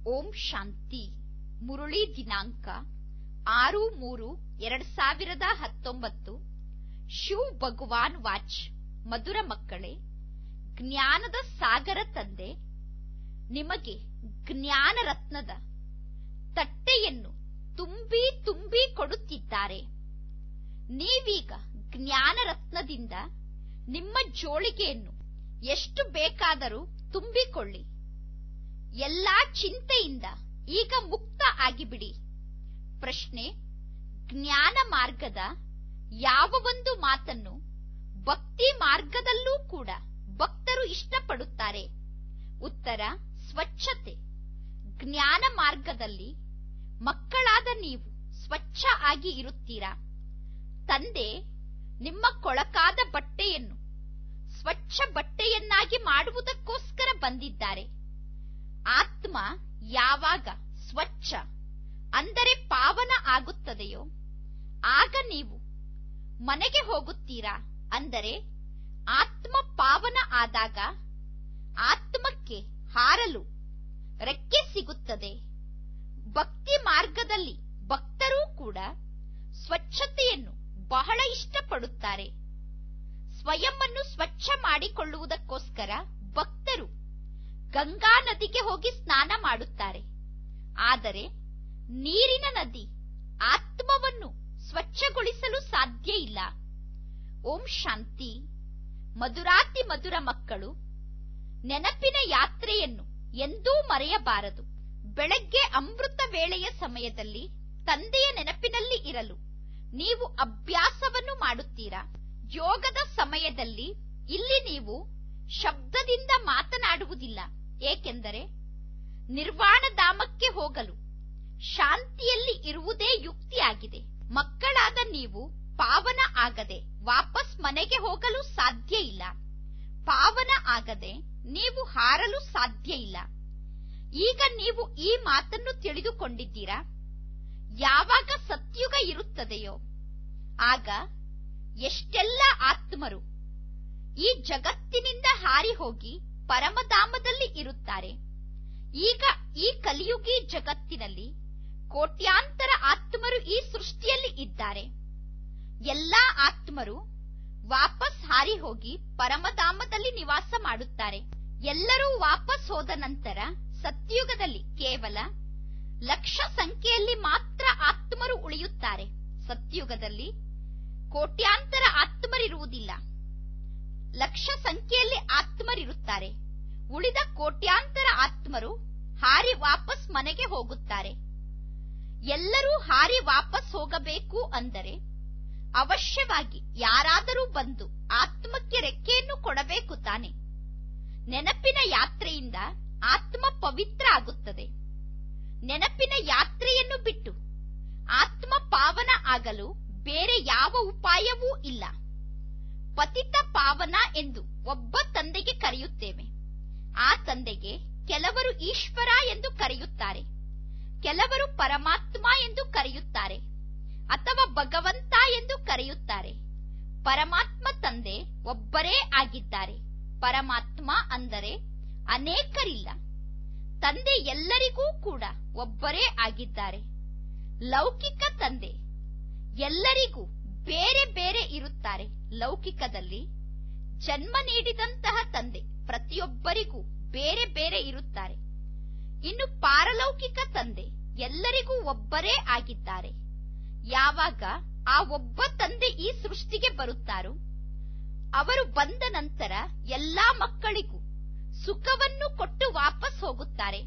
ಓಂ ಶಾಂತಿ ಮುರುಳಿ ದಿನಾಂಕ ಆರು ಮೂರು ಎರಡ್ ಸಾವಿರದ ಹತ್ತೊಂಬತ್ತು ಶಿವ್ ಭಗವಾನ್ ವಾಚ್ ಮಧುರ ಮಕ್ಕಳೇ ಜ್ಞಾನದ ಸಾಗರ ತಂದೆ ನಿಮಗೆ ಜ್ಞಾನ ರತ್ನದ ತಟ್ಟೆಯನ್ನು ತುಂಬಿ ತುಂಬಿ ಕೊಡುತ್ತಿದ್ದಾರೆ ನೀವೀಗ ಜ್ಞಾನ ರತ್ನದಿಂದ ನಿಮ್ಮ ಜೋಳಿಗೆಯನ್ನು ಎಷ್ಟು ಬೇಕಾದರೂ ತುಂಬಿಕೊಳ್ಳಿ ಎಲ್ಲಾ ಚಿಂತೆಯಿಂದ ಈಗ ಮುಕ್ತ ಆಗಿಬಿಡಿ ಪ್ರಶ್ನೆ ಜ್ಞಾನ ಮಾರ್ಗದ ಯಾವ ಒಂದು ಮಾತನ್ನು ಭಕ್ತಿ ಮಾರ್ಗದಲ್ಲೂ ಕೂಡ ಭಕ್ತರು ಇಷ್ಟಪಡುತ್ತಾರೆ ಉತ್ತರ ಸ್ವಚ್ಛತೆ ಜ್ಞಾನ ಮಾರ್ಗದಲ್ಲಿ ಮಕ್ಕಳಾದ ನೀವು ಸ್ವಚ್ಛ ಆಗಿ ಇರುತ್ತೀರಾ ತಂದೆ ನಿಮ್ಮ ಕೊಳಕಾದ ಬಟ್ಟೆಯನ್ನು ಸ್ವಚ್ಛ ಬಟ್ಟೆಯನ್ನಾಗಿ ಮಾಡುವುದಕ್ಕೋಸ್ಕರ ಬಂದಿದ್ದಾರೆ ಆತ್ಮ ಯಾವಾಗ ಸ್ವಚ್ಛ ಅಂದರೆ ಪಾವನ ಆಗುತ್ತದೆಯೋ ಆಗ ನೀವು ಮನೆಗೆ ಹೋಗುತ್ತೀರಾ ಅಂದರೆ ಆತ್ಮ ಪಾವನ ಆದಾಗ ಆತ್ಮಕ್ಕೆ ಹಾರಲು ರೆಕ್ಕೆ ಸಿಗುತ್ತದೆ ಭಕ್ತಿ ಮಾರ್ಗದಲ್ಲಿ ಭಕ್ತರೂ ಕೂಡ ಸ್ವಚ್ಛತೆಯನ್ನು ಬಹಳ ಇಷ್ಟಪಡುತ್ತಾರೆ ಸ್ವಯಂವನ್ನು ಸ್ವಚ್ಛ ಮಾಡಿಕೊಳ್ಳುವುದಕ್ಕೋಸ್ಕರ ಭಕ್ತರು ಗಂಗಾ ನದಿಗೆ ಹೋಗಿ ಸ್ನಾನ ಮಾಡುತ್ತಾರೆ ಆದರೆ ನೀರಿನ ನದಿ ಆತ್ಮವನ್ನು ಸ್ವಚ್ಛಗೊಳಿಸಲು ಸಾಧ್ಯ ಇಲ್ಲ ಓಂ ಶಾಂತಿ ಮಧುರಾತಿ ಮಧುರ ಮಕ್ಕಳು ನೆನಪಿನ ಯಾತ್ರೆಯನ್ನು ಎಂದೂ ಮರೆಯಬಾರದು ಬೆಳಗ್ಗೆ ಅಮೃತ ವೇಳೆಯ ಸಮಯದಲ್ಲಿ ತಂದೆಯ ನೆನಪಿನಲ್ಲಿ ಇರಲು ನೀವು ಅಭ್ಯಾಸವನ್ನು ಮಾಡುತ್ತೀರಾ ಯೋಗದ ಸಮಯದಲ್ಲಿ ಇಲ್ಲಿ ನೀವು ಶಬ್ದದಿಂದ ಮಾತನಾಡುವುದಿಲ್ಲ ಏಕೆಂದರೆ ನಿರ್ವಾಣಧಾಮಕ್ಕೆ ಹೋಗಲು ಶಾಂತಿಯಲ್ಲಿ ಇರುವುದೇ ಯುಕ್ತಿಯಾಗಿದೆ ಮಕ್ಕಳಾದ ನೀವು ಪಾವನ ಆಗದೆ ವಾಪಸ್ ಮನೆಗೆ ಹೋಗಲು ಸಾಧ್ಯ ಇಲ್ಲ ಪಾವನ ಆಗದೆ ನೀವು ಹಾರಲು ಸಾಧ್ಯ ಇಲ್ಲ ಈಗ ನೀವು ಈ ಮಾತನ್ನು ತಿಳಿದುಕೊಂಡಿದ್ದೀರಾ ಯಾವಾಗ ಸತ್ಯುಗ ಇರುತ್ತದೆಯೋ ಆಗ ಎಷ್ಟೆಲ್ಲ ಆತ್ಮರು ಈ ಜಗತ್ತಿನಿಂದ ಹಾರಿ ಹೋಗಿ ಪರಮಧಾಮದಲ್ಲಿ ಇರುತ್ತಾರೆ ಈಗ ಈ ಕಲಿಯುಗಿ ಜಗತ್ತಿನಲ್ಲಿ ಕೋಟ್ಯಾಂತರ ಆತ್ಮರು ಈ ಸೃಷ್ಟಿಯಲ್ಲಿ ಇದ್ದಾರೆ ಎಲ್ಲಾ ಆತ್ಮರು ವಾಪಸ್ ಹಾರಿ ಹೋಗಿ ಪರಮಧಾಮದಲ್ಲಿ ನಿವಾಸ ಮಾಡುತ್ತಾರೆ ಎಲ್ಲರೂ ವಾಪಸ್ ಹೋದ ನಂತರ ಸತ್ಯುಗದಲ್ಲಿ ಕೇವಲ ಲಕ್ಷ ಸಂಖ್ಯೆಯಲ್ಲಿ ಮಾತ್ರ ಆತ್ಮರು ಉಳಿಯುತ್ತಾರೆ ಸತ್ಯುಗದಲ್ಲಿ ಕೋಟ್ಯಾಂತರ ಆತ್ಮರಿರುವುದಿಲ್ಲ ಲಕ್ಷ ಸಂಖ್ಯೆಯಲ್ಲಿ ಆತ್ಮರಿರುತ್ತಾರೆ ಉಳಿದ ಕೋಟ್ಯಾಂತರ ಆತ್ಮರು ಹಾರಿ ವಾಪಸ್ ಮನೆಗೆ ಹೋಗುತ್ತಾರೆ ಎಲ್ಲರೂ ಹಾರಿ ವಾಪಸ್ ಹೋಗಬೇಕು ಅಂದರೆ ಅವಶ್ಯವಾಗಿ ಯಾರಾದರೂ ಬಂದು ಆತ್ಮಕ್ಕೆ ರೆಕ್ಕೆಯನ್ನು ಕೊಡಬೇಕು ತಾನೆ ನೆನಪಿನ ಯಾತ್ರೆಯಿಂದ ಆತ್ಮ ಪವಿತ್ರ ಆಗುತ್ತದೆ ನೆನಪಿನ ಯಾತ್ರೆಯನ್ನು ಬಿಟ್ಟು ಆತ್ಮ ಪಾವನ ಆಗಲು ಬೇರೆ ಯಾವ ಉಪಾಯವೂ ಇಲ್ಲ ಪತಿತ ಪಾವನ ಎಂದು ಒಬ್ಬ ತಂದೆಗೆ ಕರೆಯುತ್ತೇವೆ ಆ ತಂದೆಗೆ ಕೆಲವರು ಈಶ್ವರ ಎಂದು ಕರೆಯುತ್ತಾರೆ ಕೆಲವರು ಪರಮಾತ್ಮ ಎಂದು ಕರೆಯುತ್ತಾರೆ ಅಥವಾ ಭಗವಂತ ಎಂದು ಕರೆಯುತ್ತಾರೆ ಪರಮಾತ್ಮ ತಂದೆ ಒಬ್ಬರೇ ಆಗಿದ್ದಾರೆ ಪರಮಾತ್ಮ ಅಂದರೆ ಅನೇಕರಿಲ್ಲ ತಂದೆ ಎಲ್ಲರಿಗೂ ಕೂಡ ಒಬ್ಬರೇ ಆಗಿದ್ದಾರೆ ಲೌಕಿಕ ತಂದೆ ಎಲ್ಲರಿಗೂ ಬೇರೆ ಬೇರೆ ಇರುತ್ತಾರೆ ಲೌಕಿಕದಲ್ಲಿ ಜನ್ಮ ನೀಡಿದಂತಹ ತಂದೆ ಪ್ರತಿಯೊಬ್ಬರಿಗೂ ಬೇರೆ ಬೇರೆ ಇರುತ್ತಾರೆ ಇನ್ನು ಪಾರಲೌಕಿಕ ತಂದೆ ಎಲ್ಲರಿಗೂ ಒಬ್ಬರೇ ಆಗಿದ್ದಾರೆ ಯಾವಾಗ ಆ ಒಬ್ಬ ತಂದೆ ಈ ಸೃಷ್ಟಿಗೆ ಬರುತ್ತಾರೋ ಅವರು ಬಂದ ನಂತರ ಎಲ್ಲಾ ಮಕ್ಕಳಿಗೂ ಸುಖವನ್ನು ಕೊಟ್ಟು ವಾಪಸ್ ಹೋಗುತ್ತಾರೆ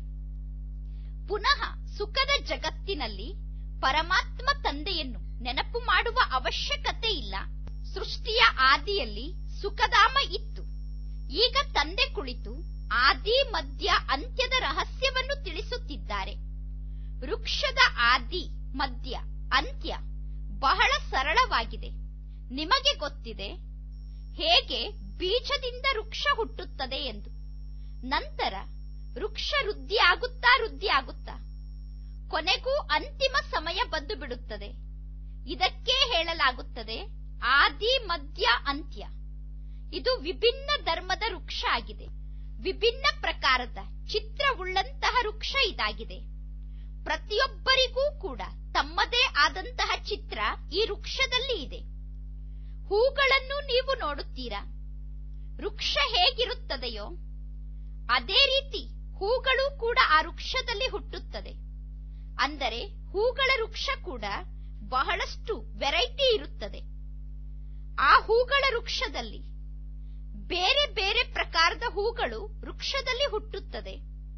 ಪುನಃ ಸುಖದ ಜಗತ್ತಿನಲ್ಲಿ ಪರಮಾತ್ಮ ತಂದೆಯನ್ನು ನೆನಪು ಮಾಡುವ ಅವಶ್ಯಕತೆ ಇಲ್ಲ ಸೃಷ್ಟಿಯ ಆದಿಯಲ್ಲಿ ಸುಖಧಾಮ ಇತ್ತು ಈಗ ತಂದೆ ಕುಳಿತು ಆದಿ ಮಧ್ಯ ಅಂತ್ಯದ ರಹಸ್ಯವನ್ನು ತಿಳಿಸುತ್ತಿದ್ದಾರೆ ವೃಕ್ಷದ ಆದಿ ಮಧ್ಯ ಅಂತ್ಯ ಬಹಳ ಸರಳವಾಗಿದೆ ನಿಮಗೆ ಗೊತ್ತಿದೆ ಹೇಗೆ ಬೀಜದಿಂದ ವೃಕ್ಷ ಹುಟ್ಟುತ್ತದೆ ಎಂದು ನಂತರ ವೃಕ್ಷ ವೃದ್ಧಿ ಆಗುತ್ತಾ ವೃದ್ಧಿ ಆಗುತ್ತಾ ಕೊನೆಗೂ ಅಂತಿಮ ಸಮಯ ಬಂದು ಬಿಡುತ್ತದೆ ಇದಕ್ಕೆ ಹೇಳಲಾಗುತ್ತದೆ ಆದಿ ಮಧ್ಯ ಅಂತ್ಯ ಇದು ವಿಭಿನ್ನ ಧರ್ಮದ ವೃಕ್ಷ ಆಗಿದೆ ವಿಭಿನ್ನ ಪ್ರಕಾರದ ಚಿತ್ರವುಳ್ಳಂತಹ ವೃಕ್ಷ ಇದಾಗಿದೆ ಪ್ರತಿಯೊಬ್ಬರಿಗೂ ಕೂಡ ತಮ್ಮದೇ ಆದಂತಹ ಚಿತ್ರ ಈ ವೃಕ್ಷದಲ್ಲಿ ಇದೆ ಹೂಗಳನ್ನು ನೀವು ನೋಡುತ್ತೀರಾ ವೃಕ್ಷ ಹೇಗಿರುತ್ತದೆಯೋ ಅದೇ ರೀತಿ ಹೂಗಳು ಕೂಡ ಆ ವೃಕ್ಷದಲ್ಲಿ ಹುಟ್ಟುತ್ತದೆ ಅಂದರೆ ಹೂಗಳ ವೃಕ್ಷ ಕೂಡ ಬಹಳಷ್ಟು ವೆರೈಟಿ ಇರುತ್ತದೆ ಆ ಹೂಗಳ ವೃಕ್ಷದಲ್ಲಿ ಬೇರೆ ಬೇರೆ ಪ್ರಕಾರದ ಹೂಗಳು ವೃಕ್ಷದಲ್ಲಿ ಹುಟ್ಟುತ್ತದೆ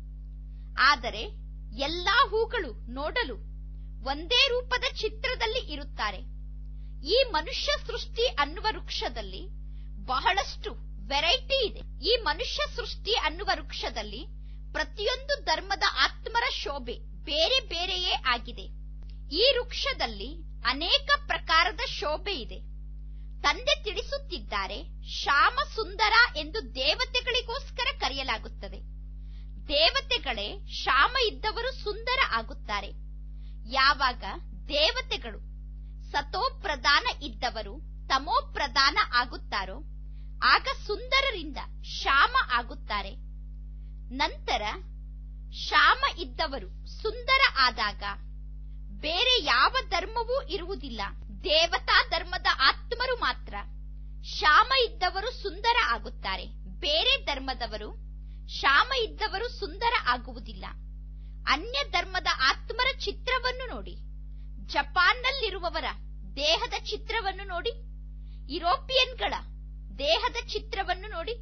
ಆದರೆ ಎಲ್ಲಾ ಹೂಗಳು ನೋಡಲು ಒಂದೇ ರೂಪದ ಚಿತ್ರದಲ್ಲಿ ಇರುತ್ತಾರೆ ಈ ಮನುಷ್ಯ ಸೃಷ್ಟಿ ಅನ್ನುವ ವೃಕ್ಷದಲ್ಲಿ ಬಹಳಷ್ಟು ವೆರೈಟಿ ಇದೆ ಈ ಮನುಷ್ಯ ಸೃಷ್ಟಿ ಅನ್ನುವ ವೃಕ್ಷದಲ್ಲಿ ಪ್ರತಿಯೊಂದು ಧರ್ಮದ ಆತ್ಮರ ಶೋಭೆ ಬೇರೆ ಬೇರೆಯೇ ಆಗಿದೆ ಈ ವೃಕ್ಷದಲ್ಲಿ ಅನೇಕ ಪ್ರಕಾರದ ಶೋಭೆ ಇದೆ ತಂದೆ ತಿಳಿಸುತ್ತಿದ್ದಾರೆ ಶ್ಯಾಮ ಸುಂದರ ಎಂದು ದೇವತೆಗಳಿಗೋಸ್ಕರ ಕರೆಯಲಾಗುತ್ತದೆ ದೇವತೆಗಳೇ ಶ್ಯಾಮ ಇದ್ದವರು ಸುಂದರ ಆಗುತ್ತಾರೆ ಯಾವಾಗ ದೇವತೆಗಳು ಸತೋ ಪ್ರಧಾನ ಇದ್ದವರು ತಮೋ ಪ್ರಧಾನ ಆಗುತ್ತಾರೋ ಆಗ ಸುಂದರರಿಂದ ಶ್ಯಾಮ ಆಗುತ್ತಾರೆ ನಂತರ ಶ್ಯಾಮ ಇದ್ದವರು ಸುಂದರ ಆದಾಗ ಬೇರೆ ಯಾವ ಧರ್ಮವೂ ಇರುವುದಿಲ್ಲ ದೇವತಾ ಧರ್ಮದ ಆತ್ಮರು ಮಾತ್ರ ಶ್ಯಾಮ ಇದ್ದವರು ಸುಂದರ ಆಗುತ್ತಾರೆ ಬೇರೆ ಧರ್ಮದವರು ಶ್ಯಾಮ ಇದ್ದವರು ಸುಂದರ ಆಗುವುದಿಲ್ಲ ಅನ್ಯ ಧರ್ಮದ ಆತ್ಮರ ಚಿತ್ರವನ್ನು ನೋಡಿ ಜಪಾನ್ನಲ್ಲಿರುವವರ ದೇಹದ ಚಿತ್ರವನ್ನು ನೋಡಿ ಯುರೋಪಿಯನ್ಗಳ ದೇಹದ ಚಿತ್ರವನ್ನು ನೋಡಿ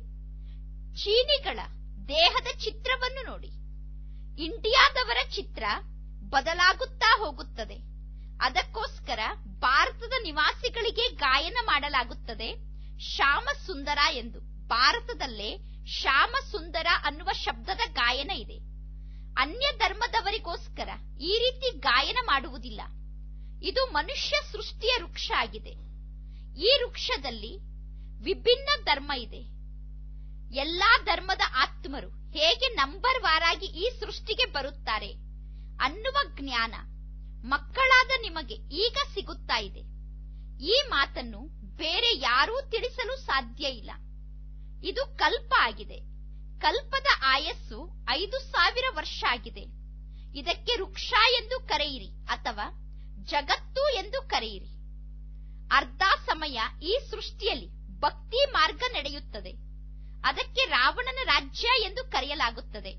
ಚೀನಿಗಳ ದೇಹದ ಚಿತ್ರವನ್ನು ನೋಡಿ ಇಂಡಿಯಾದವರ ಚಿತ್ರ ಬದಲಾಗುತ್ತಾ ಹೋಗುತ್ತದೆ ಅದಕ್ಕೋಸ್ಕರ ಭಾರತದ ನಿವಾಸಿಗಳಿಗೆ ಗಾಯನ ಮಾಡಲಾಗುತ್ತದೆ ಶ್ಯಾಮ ಸುಂದರ ಎಂದು ಭಾರತದಲ್ಲೇ ಶ್ಯಾಮ ಸುಂದರ ಅನ್ನುವ ಶಬ್ದದ ಗಾಯನ ಇದೆ ಅನ್ಯ ಧರ್ಮದವರಿಗೋಸ್ಕರ ಈ ರೀತಿ ಗಾಯನ ಮಾಡುವುದಿಲ್ಲ ಇದು ಮನುಷ್ಯ ಸೃಷ್ಟಿಯ ವೃಕ್ಷ ಆಗಿದೆ ಈ ವೃಕ್ಷದಲ್ಲಿ ವಿಭಿನ್ನ ಧರ್ಮ ಇದೆ ಎಲ್ಲಾ ಧರ್ಮದ ಆತ್ಮರು ಹೇಗೆ ನಂಬರ್ ವಾರಾಗಿ ಈ ಸೃಷ್ಟಿಗೆ ಬರುತ್ತಾರೆ ಅನ್ನುವ ಜ್ಞಾನ ಮಕ್ಕಳಾದ ನಿಮಗೆ ಈಗ ಸಿಗುತ್ತಾ ಇದೆ ಈ ಮಾತನ್ನು ಬೇರೆ ಯಾರೂ ತಿಳಿಸಲು ಸಾಧ್ಯ ಇಲ್ಲ ಇದು ಕಲ್ಪ ಆಗಿದೆ ಕಲ್ಪದ ಆಯಸ್ಸು ಐದು ಸಾವಿರ ವರ್ಷ ಆಗಿದೆ ಇದಕ್ಕೆ ವೃಕ್ಷ ಎಂದು ಕರೆಯಿರಿ ಅಥವಾ ಜಗತ್ತು ಎಂದು ಕರೆಯಿರಿ ಅರ್ಧ ಸಮಯ ಈ ಸೃಷ್ಟಿಯಲ್ಲಿ ಭಕ್ತಿ ಮಾರ್ಗ ನಡೆಯುತ್ತದೆ ಅದಕ್ಕೆ ರಾವಣನ ರಾಜ್ಯ ಎಂದು ಕರೆಯಲಾಗುತ್ತದೆ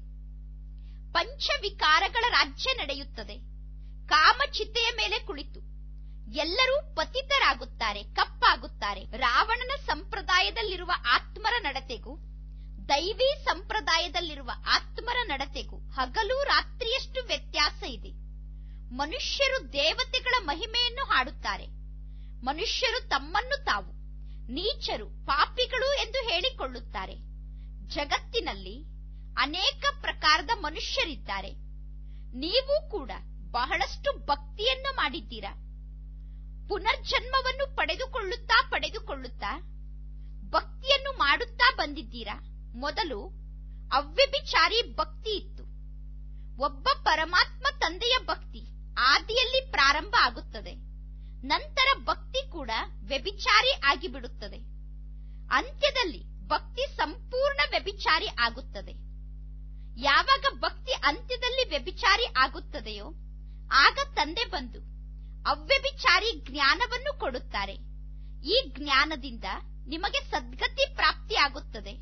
ಪಂಚವಿಕಾರಗಳ ರಾಜ್ಯ ನಡೆಯುತ್ತದೆ ಕಾಮಚಿತೆಯ ಮೇಲೆ ಕುಳಿತು ಎಲ್ಲರೂ ಪತಿತರಾಗುತ್ತಾರೆ ಕಪ್ಪಾಗುತ್ತಾರೆ ರಾವಣನ ಸಂಪ್ರದಾಯದಲ್ಲಿರುವ ಆತ್ಮರ ನಡತೆಗೂ ದೈವಿ ಸಂಪ್ರದಾಯದಲ್ಲಿರುವ ಆತ್ಮರ ನಡತೆಗೂ ಹಗಲು ರಾತ್ರಿಯಷ್ಟು ವ್ಯತ್ಯಾಸ ಇದೆ ಮನುಷ್ಯರು ದೇವತೆಗಳ ಮಹಿಮೆಯನ್ನು ಹಾಡುತ್ತಾರೆ ಮನುಷ್ಯರು ತಮ್ಮನ್ನು ತಾವು ನೀಚರು ಪಾಪಿಗಳು ಎಂದು ಹೇಳಿಕೊಳ್ಳುತ್ತಾರೆ ಜಗತ್ತಿನಲ್ಲಿ ಅನೇಕ ಪ್ರಕಾರದ ಮನುಷ್ಯರಿದ್ದಾರೆ ನೀವು ಕೂಡ ಬಹಳಷ್ಟು ಭಕ್ತಿಯನ್ನು ಮಾಡಿದ್ದೀರಾ ಪುನರ್ಜನ್ಮವನ್ನು ಪಡೆದುಕೊಳ್ಳುತ್ತಾ ಪಡೆದುಕೊಳ್ಳುತ್ತಾ ಭಕ್ತಿಯನ್ನು ಮಾಡುತ್ತಾ ಬಂದಿದ್ದೀರಾ ಮೊದಲು ಅವ್ಯಭಿಚಾರಿ ಭಕ್ತಿ ಇತ್ತು ಒಬ್ಬ ಪರಮಾತ್ಮ ತಂದೆಯ ಭಕ್ತಿ ಆದಿಯಲ್ಲಿ ಪ್ರಾರಂಭ ಆಗುತ್ತದೆ ನಂತರ ಭಕ್ತಿ ಕೂಡ ವ್ಯಭಿಚಾರಿ ಆಗಿಬಿಡುತ್ತದೆ ಅಂತ್ಯದಲ್ಲಿ ಭಕ್ತಿ ಸಂಪೂರ್ಣ ವ್ಯಭಿಚಾರಿ ಆಗುತ್ತದೆ ಯಾವಾಗ ಭಕ್ತಿ ಅಂತ್ಯದಲ್ಲಿ ವ್ಯಭಿಚಾರಿ ಆಗುತ್ತದೆಯೋ ಆಗ ತಂದೆ ಬಂದು ಅವ್ಯಭಿಚಾರಿ ಜ್ಞಾನವನ್ನು ಕೊಡುತ್ತಾರೆ ಈ ಜ್ಞಾನದಿಂದ ನಿಮಗೆ ಸದ್ಗತಿ ಪ್ರಾಪ್ತಿಯಾಗುತ್ತದೆ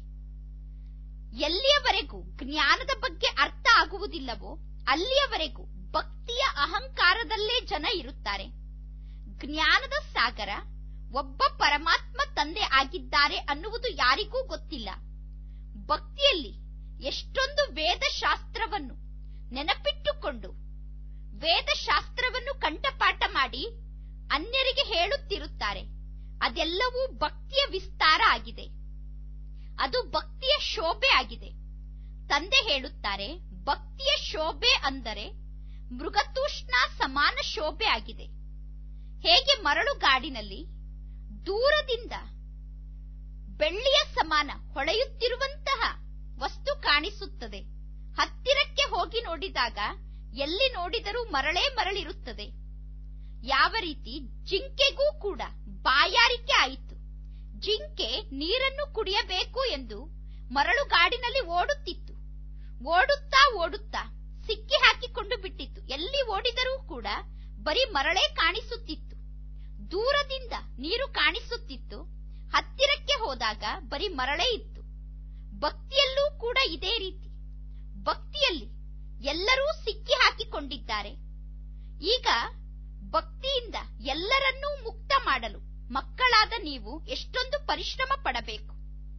ಎಲ್ಲಿಯವರೆಗೂ ಜ್ಞಾನದ ಬಗ್ಗೆ ಅರ್ಥ ಆಗುವುದಿಲ್ಲವೋ ಅಲ್ಲಿಯವರೆಗೂ ಭಕ್ತಿಯ ಅಹಂಕಾರದಲ್ಲೇ ಜನ ಇರುತ್ತಾರೆ ಜ್ಞಾನದ ಸಾಗರ ಒಬ್ಬ ಪರಮಾತ್ಮ ತಂದೆ ಆಗಿದ್ದಾರೆ ಅನ್ನುವುದು ಯಾರಿಗೂ ಗೊತ್ತಿಲ್ಲ ಭಕ್ತಿಯಲ್ಲಿ ಎಷ್ಟೊಂದು ವೇದಶಾಸ್ತ್ರವನ್ನು ನೆನಪಿಟ್ಟುಕೊಂಡು ವೇದಶಾಸ್ತ್ರವನ್ನು ಕಂಠಪಾಠ ಮಾಡಿ ಅನ್ಯರಿಗೆ ಹೇಳುತ್ತಿರುತ್ತಾರೆ ಅದೆಲ್ಲವೂ ಭಕ್ತಿಯ ವಿಸ್ತಾರ ಆಗಿದೆ ಅದು ಭಕ್ತಿಯ ಶೋಭೆ ಆಗಿದೆ ತಂದೆ ಹೇಳುತ್ತಾರೆ ಭಕ್ತಿಯ ಶೋಭೆ ಅಂದರೆ ಮೃಗತೂಷ್ಣ ಸಮಾನ ಶೋಭೆ ಆಗಿದೆ ಹೇಗೆ ಮರಳುಗಾಡಿನಲ್ಲಿ ದೂರದಿಂದ ಬೆಳ್ಳಿಯ ಸಮಾನ ಹೊಳೆಯುತ್ತಿರುವಂತಹ ವಸ್ತು ಕಾಣಿಸುತ್ತದೆ ಹತ್ತಿರಕ್ಕೆ ಹೋಗಿ ನೋಡಿದಾಗ ಎಲ್ಲಿ ನೋಡಿದರೂ ಮರಳೇ ಮರಳಿರುತ್ತದೆ ಯಾವ ರೀತಿ ಜಿಂಕೆಗೂ ಕೂಡ ಬಾಯಾರಿಕೆ ಆಯಿತು ಜಿಂಕೆ ನೀರನ್ನು ಕುಡಿಯಬೇಕು ಎಂದು ಮರಳುಗಾಡಿನಲ್ಲಿ ಓಡುತ್ತಿತ್ತು ಓಡುತ್ತಾ ಓಡುತ್ತಾ ಸಿಕ್ಕಿ ಹಾಕಿಕೊಂಡು ಬಿಟ್ಟಿತ್ತು ಎಲ್ಲಿ ಓಡಿದರೂ ಕೂಡ ಬರೀ ಮರಳೇ ಕಾಣಿಸುತ್ತಿತ್ತು ದೂರದಿಂದ ನೀರು ಕಾಣಿಸುತ್ತಿತ್ತು ಹತ್ತಿರಕ್ಕೆ ಹೋದಾಗ ಬರೀ ಮರಳೇ ಇತ್ತು ಭಕ್ತಿಯಲ್ಲೂ ಕೂಡ ಇದೇ ರೀತಿ ಭಕ್ತಿಯಲ್ಲಿ ಎಲ್ಲರೂ ಸಿಕ್ಕಿ ಹಾಕಿಕೊಂಡಿದ್ದಾರೆ ಈಗ ಭಕ್ತಿಯಿಂದ ಎಲ್ಲರನ್ನೂ ಮುಕ್ತ ಮಾಡಲು ಮಕ್ಕಳಾದ ನೀವು ಎಷ್ಟೊಂದು ಪರಿಶ್ರಮ ಪಡಬೇಕು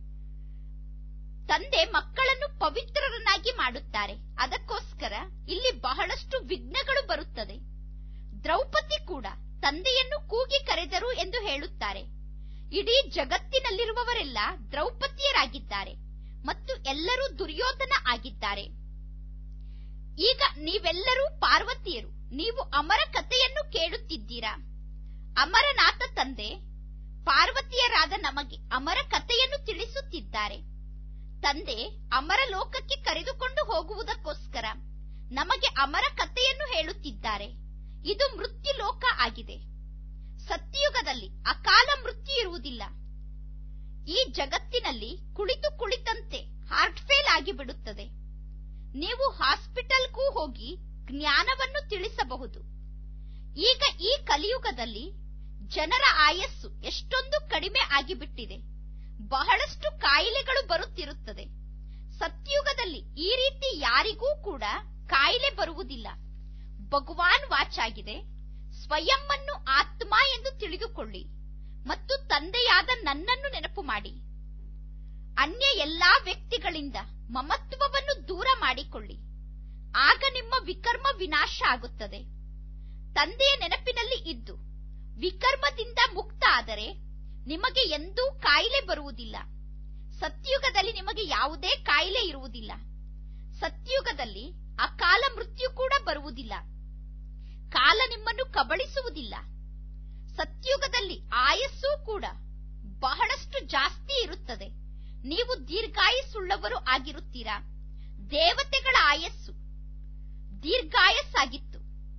ತಂದೆ ಮಕ್ಕಳನ್ನು ಪವಿತ್ರರನ್ನಾಗಿ ಮಾಡುತ್ತಾರೆ ಅದಕ್ಕೋಸ್ಕರ ಇಲ್ಲಿ ಬಹಳಷ್ಟು ವಿಘ್ನಗಳು ಬರುತ್ತದೆ ದ್ರೌಪದಿ ಕೂಡ ತಂದೆಯನ್ನು ಕೂಗಿ ಕರೆದರು ಎಂದು ಹೇಳುತ್ತಾರೆ ಇಡೀ ಜಗತ್ತಿನಲ್ಲಿರುವವರೆಲ್ಲ ದ್ರೌಪದಿಯರಾಗಿದ್ದಾರೆ ಮತ್ತು ಎಲ್ಲರೂ ದುರ್ಯೋಧನ ಆಗಿದ್ದಾರೆ ಈಗ ನೀವೆಲ್ಲರೂ ಪಾರ್ವತಿಯರು ನೀವು ಅಮರ ಕಥೆಯನ್ನು ಕೇಳುತ್ತಿದ್ದೀರಾ ಅಮರನಾಥ ತಂದೆ ಪಾರ್ವತಿಯರಾದ ನಮಗೆ ಅಮರ ಕಥೆಯನ್ನು ತಿಳಿಸುತ್ತಿದ್ದಾರೆ ತಂದೆ ಅಮರ ಲೋಕಕ್ಕೆ ಕರೆದುಕೊಂಡು ಹೋಗುವುದಕ್ಕೋಸ್ಕರ ನಮಗೆ ಅಮರ ಕಥೆಯನ್ನು ಹೇಳುತ್ತಿದ್ದಾರೆ ಇದು ಮೃತ್ಯು ಲೋಕ ಆಗಿದೆ ಸತ್ಯಯುಗದಲ್ಲಿ ಅಕಾಲ ಮೃತ್ಯು ಇರುವುದಿಲ್ಲ ಈ ಜಗತ್ತಿನಲ್ಲಿ ಕುಳಿತು ಕುಳಿತಂತೆ ಹಾರ್ಟ್ ಫೇಲ್ ಆಗಿಬಿಡುತ್ತದೆ ನೀವು ಹಾಸ್ಪಿಟಲ್ಗೂ ಹೋಗಿ ಜ್ಞಾನವನ್ನು ತಿಳಿಸಬಹುದು ಈಗ ಈ ಕಲಿಯುಗದಲ್ಲಿ ಜನರ ಆಯಸ್ಸು ಎಷ್ಟೊಂದು ಕಡಿಮೆ ಆಗಿಬಿಟ್ಟಿದೆ ಬಹಳಷ್ಟು ಕಾಯಿಲೆಗಳು ಬರುತ್ತಿರುತ್ತದೆ ಸತ್ಯುಗದಲ್ಲಿ ಈ ರೀತಿ ಯಾರಿಗೂ ಕೂಡ ಕಾಯಿಲೆ ಬರುವುದಿಲ್ಲ ಭಗವಾನ್ ವಾಚಾಗಿದೆ ಸ್ವಯಂವನ್ನು ಆತ್ಮ ಎಂದು ತಿಳಿದುಕೊಳ್ಳಿ ಮತ್ತು ತಂದೆಯಾದ ನನ್ನನ್ನು ನೆನಪು ಮಾಡಿ ಅನ್ಯ ಎಲ್ಲಾ ವ್ಯಕ್ತಿಗಳಿಂದ ಮಮತ್ವವನ್ನು ದೂರ ಮಾಡಿಕೊಳ್ಳಿ ಆಗ ನಿಮ್ಮ ವಿಕರ್ಮ ವಿನಾಶ ಆಗುತ್ತದೆ ತಂದೆಯ ನೆನಪಿನಲ್ಲಿ ಇದ್ದು ವಿಕರ್ಮದಿಂದ ಮುಕ್ತ ಆದರೆ ನಿಮಗೆ ಎಂದೂ ಕಾಯಿಲೆ ಬರುವುದಿಲ್ಲ ಸತ್ಯುಗದಲ್ಲಿ ನಿಮಗೆ ಯಾವುದೇ ಕಾಯಿಲೆ ಇರುವುದಿಲ್ಲ ಸತ್ಯುಗದಲ್ಲಿ ಅಕಾಲ ಮೃತ್ಯು ಕೂಡ ಬರುವುದಿಲ್ಲ ಕಾಲ ನಿಮ್ಮನ್ನು ಕಬಳಿಸುವುದಿಲ್ಲ ಸತ್ಯುಗದಲ್ಲಿ ಆಯಸ್ಸು ಕೂಡ ಬಹಳಷ್ಟು ಜಾಸ್ತಿ ಇರುತ್ತದೆ ನೀವು ದೀರ್ಘಾಯಸ್ಸುಳ್ಳವರು ಆಗಿರುತ್ತೀರಾ ದೇವತೆಗಳ ಆಯಸ್ಸು ದೀರ್ಘಾಯಸ್ಸಾಗಿತ್ತು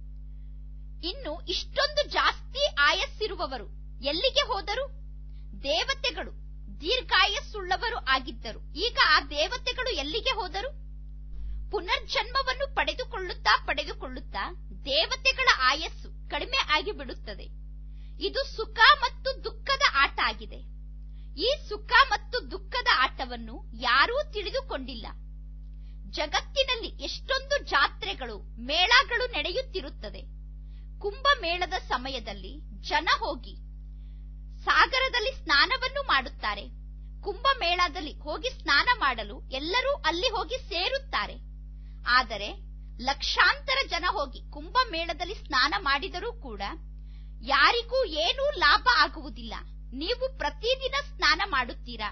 ಇನ್ನು ಇಷ್ಟೊಂದು ಜಾಸ್ತಿ ಆಯಸ್ಸಿರುವವರು ಎಲ್ಲಿಗೆ ಹೋದರು ದೇವತೆಗಳು ದೀರ್ಘಾಯಸ್ಸುಳ್ಳವರು ಆಗಿದ್ದರು ಈಗ ಆ ದೇವತೆಗಳು ಎಲ್ಲಿಗೆ ಹೋದರು ಪುನರ್ಜನ್ಮವನ್ನು ಪಡೆದುಕೊಳ್ಳುತ್ತಾ ಪಡೆದುಕೊಳ್ಳುತ್ತಾ ದೇವತೆಗಳ ಆಯಸ್ಸು ಕಡಿಮೆ ಆಗಿಬಿಡುತ್ತದೆ ಇದು ಸುಖ ಮತ್ತು ದುಃಖದ ಆಟ ಆಗಿದೆ ಈ ಸುಖ ಮತ್ತು ದುಃಖದ ಆಟವನ್ನು ಯಾರೂ ತಿಳಿದುಕೊಂಡಿಲ್ಲ ಜಗತ್ತಿನಲ್ಲಿ ಎಷ್ಟೊಂದು ಜಾತ್ರೆಗಳು ಮೇಳಗಳು ನಡೆಯುತ್ತಿರುತ್ತದೆ ಕುಂಭಮೇಳದ ಸಮಯದಲ್ಲಿ ಜನ ಹೋಗಿ ಸಾಗರದಲ್ಲಿ ಸ್ನಾನವನ್ನು ಮಾಡುತ್ತಾರೆ ಕುಂಭಮೇಳದಲ್ಲಿ ಹೋಗಿ ಸ್ನಾನ ಮಾಡಲು ಎಲ್ಲರೂ ಅಲ್ಲಿ ಹೋಗಿ ಸೇರುತ್ತಾರೆ ಆದರೆ ಲಕ್ಷಾಂತರ ಜನ ಹೋಗಿ ಕುಂಭಮೇಳದಲ್ಲಿ ಸ್ನಾನ ಮಾಡಿದರೂ ಕೂಡ ಯಾರಿಗೂ ಏನೂ ಲಾಭ ಆಗುವುದಿಲ್ಲ ನೀವು ಪ್ರತಿದಿನ ಸ್ನಾನ ಮಾಡುತ್ತೀರಾ